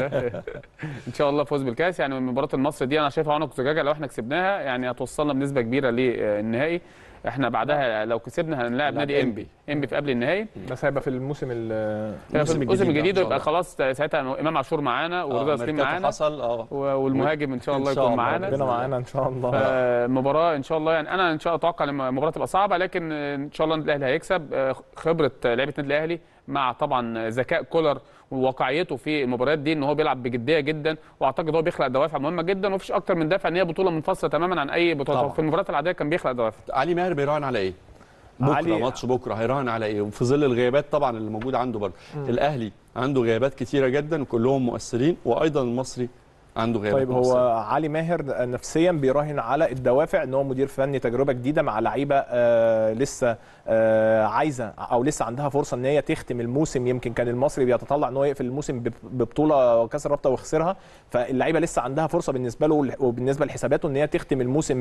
ان شاء الله فوز بالكاس يعني مباراه المصري دي انا شايفها عنق زجاجه لو احنا كسبناها يعني هتوصلنا بنسبه كبيره للنهائي احنا بعدها لو كسبنا هنلاعب نادي انبي انبي في قبل النهائي بس هيبقى في الموسم ال- في الموسم الموسم الجديد الجديد بقى إن يبقى شاء خلاص ساعتها امام عاشور معانا ورضا آه، سليم ميركاتو معانا حصل اه و- والمهاجم ان شاء إن الله شاء يكون الله. معانا ربنا معانا ان شاء الله فمباراه ان شاء الله يعني انا ان شاء الله اتوقع ان المباراه تبقى صعبه لكن ان شاء الله النادي الاهلي هيكسب آه، خبره لعيبه النادي الاهلي مع طبعا ذكاء كولر وواقعيته في المباريات دي ان هو بيلعب بجديه جدا واعتقد هو بيخلق دوافع مهمه جدا ومفيش اكتر من دافع ان هي بطوله منفصله تماما عن اي بطوله طبعا. في المباريات العاديه كان بيخلق دوافع علي ماهر بيراهن على ايه؟ بكره علي- ماتش بكره هيراهن على ايه؟ وفي ظل الغيابات طبعا اللي موجوده عنده برضه الاهلي عنده غيابات كتيره جدا وكلهم مؤثرين وايضا المصري عنده غيابات طيب هو علي ماهر نفسيا بيراهن على الدوافع ان هو مدير فني تجربه جديده مع لعيبه آه لسه آه عايزه او لسه عندها فرصه ان هي تختم الموسم يمكن كان المصري بيتطلع ان هو يقفل الموسم بب- ببطوله كاس الرابطه ويخسرها فاللعيبه لسه عندها فرصه بالنسبه له وبالنسبه لحساباته ان هي تختم الموسم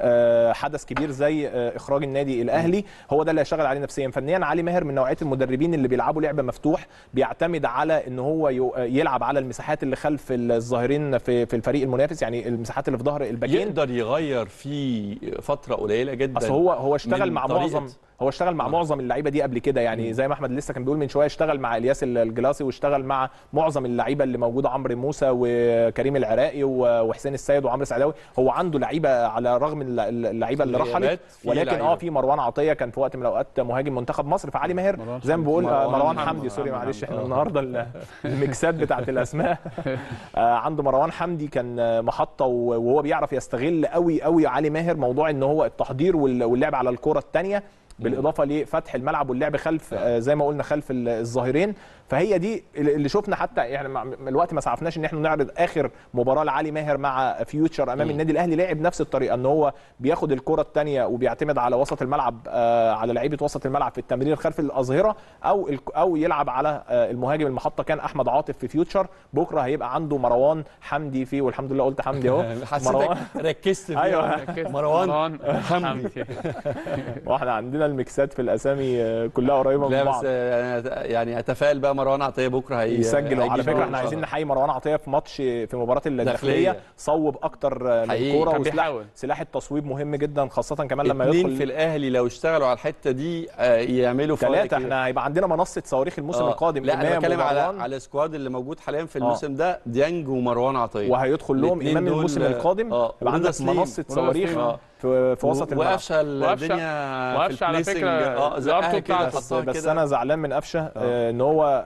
بحدث كبير زي آه اخراج النادي الاهلي هو ده اللي هيشتغل عليه نفسيا فنيا علي ماهر من نوعيه المدربين اللي بيلعبوا لعب مفتوح بيعتمد على ان هو يو- يلعب على المساحات اللي خلف الظاهرين في في الفريق المنافس يعني المساحات اللي في ظهر الباكين يقدر يغير في فتره قليله جدا اصل هو هو اشتغل من مع طريقة- معظم هو اشتغل مع معظم اللعيبه دي قبل كده يعني زي ما احمد لسه كان بيقول من شويه اشتغل مع الياس الجلاسي واشتغل مع معظم اللعيبه اللي موجوده عمرو موسى وكريم العراقي و- وحسين السيد وعمرو سعداوي هو عنده لعيبه على رغم الل- اللعيبه اللي رحلت الغيابات في ولكن لعيبة. اه في مروان عطيه كان في وقت من الاوقات مهاجم منتخب مصر فعلي ماهر مروان زي ما حمدي. بقول آه، مروان مروان حمدي. حمدي سوري مروان معلش حمدي. احنا النهارده ال- الميكسات بتاعت الاسماء آه، عنده مروان حمدي كان آه، محطه و- وهو بيعرف يستغل قوي قوي علي ماهر موضوع ان هو التحضير وال- واللعب على الكره الثانيه بالاضافه لفتح الملعب واللعب خلف آه، زي ما قلنا خلف ال- الظاهرين فهي دي اللي شفنا حتى يعني مع- الوقت ما سعفناش ان احنا نعرض اخر مباراه لعلي ماهر مع فيوتشر امام مم. النادي الاهلي لعب نفس الطريقه ان هو بياخد الكره الثانيه وبيعتمد على وسط الملعب آه، على لعيبه وسط الملعب في التمرير خلف الاظهره او ال- او يلعب على آه، المهاجم المحطه كان احمد عاطف في فيوتشر بكره هيبقى عنده مروان حمدي فيه والحمد لله قلت حمدي اهو حسيتك ركزت فيها أيوة. ركزت. مروان حمدي. واحنا عندنا الميكسات في الاسامي آه، كلها قريبه لا من بس بعض آه، يعني اتفائل بقى مروان عطيه بكره هي يسجل هيجيب على فكره جول احنا إن عايزين شاء نحيي مروان عطيه في ماتش في مباراه الداخليه داخلية. صوب اكتر آه، من حقيقي، كوره كان وسلاح بيحاول. سلاح التصويب مهم جدا خاصه كمان لما اتنين يدخل في الاهلي لو اشتغلوا على الحته دي آه، يعملوا فرق ثلاثه كبير. احنا هيبقى عندنا منصه صواريخ الموسم آه، القادم لا انا إمام بتكلم على ومروان، على السكواد اللي موجود حاليا في آه. الموسم ده ديانج ومروان عطيه وهيدخل لهم الاتنين امام دول، الموسم آه، القادم آه، يبقى ورضا عندك سليم. منصه ورضا صواريخ سليم. آه. في, في وسط الملعب وقفشه الدنيا وقفشة في على البليسنج. فكرة اه زقها الأرتو كده بتاعته. بس, حطها بس كده. انا زعلان من قفشه آه، ان هو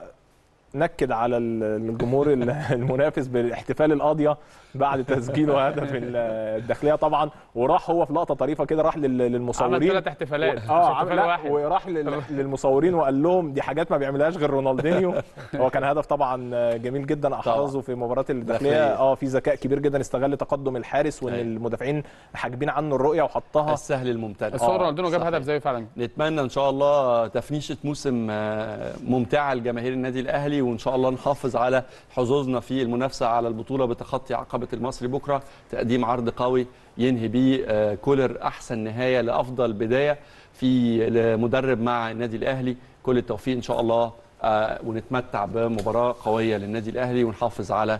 نكد على ال- الجمهور ال- المنافس بالاحتفال القاضيه بعد تسجيله هدف ال- الداخليه طبعا وراح هو في لقطه طريفه كده راح لل- عمل للمصورين ثلاث احتفالات مش اه احتفال عمل لا واحد وراح لل- للمصورين وقال لهم دي حاجات ما بيعملهاش غير رونالدينيو هو كان هدف طبعا جميل جدا احرزه في مباراه الداخليه داخلية. اه في ذكاء كبير جدا استغل تقدم الحارس وان أيوة. المدافعين حاجبين عنه الرؤيه وحطها السهل الممتنع بس هو آه، رونالدينو جاب صحيح. هدف زيه فعلا نتمنى ان شاء الله تفنيشه موسم آه، ممتعه لجماهير النادي الاهلي وان شاء الله نحافظ على حظوظنا في المنافسه على البطوله بتخطي عقبه المصري بكره تقديم عرض قوي ينهي بيه آه، كولر احسن نهايه لافضل بدايه في مدرب مع النادي الاهلي كل التوفيق ان شاء الله آه، ونتمتع بمباراه قويه للنادي الاهلي ونحافظ على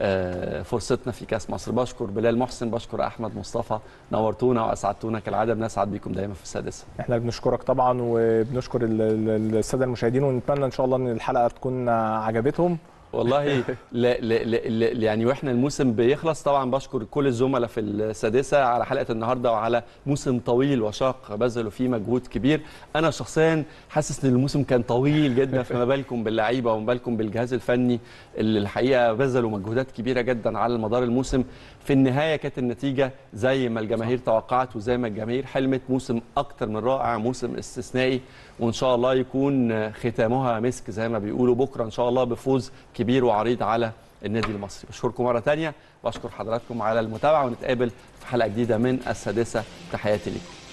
آه، فرصتنا في كاس مصر بشكر بلال محسن بشكر احمد مصطفى نورتونا واسعدتونا كالعاده بنسعد بيكم دايما في السادسه احنا بنشكرك طبعا وبنشكر ال- ال- الساده المشاهدين ونتمنى ان شاء الله ان الحلقه تكون عجبتهم والله لا لا لا لا يعني واحنا الموسم بيخلص طبعا بشكر كل الزملاء في السادسه على حلقه النهارده وعلى موسم طويل وشاق بذلوا فيه مجهود كبير انا شخصيا حاسس ان الموسم كان طويل جدا فما بالكم باللعيبه وما بالكم بالجهاز الفني اللي الحقيقه بذلوا مجهودات كبيره جدا على مدار الموسم في النهايه كانت النتيجه زي ما الجماهير توقعت وزي ما الجماهير حلمت موسم اكتر من رائع موسم استثنائي وان شاء الله يكون ختامها مسك زي ما بيقولوا بكره ان شاء الله بفوز كبير وعريض على النادي المصري بشكركم مره تانية واشكر حضراتكم على المتابعه ونتقابل في حلقه جديده من السادسه تحياتي لكم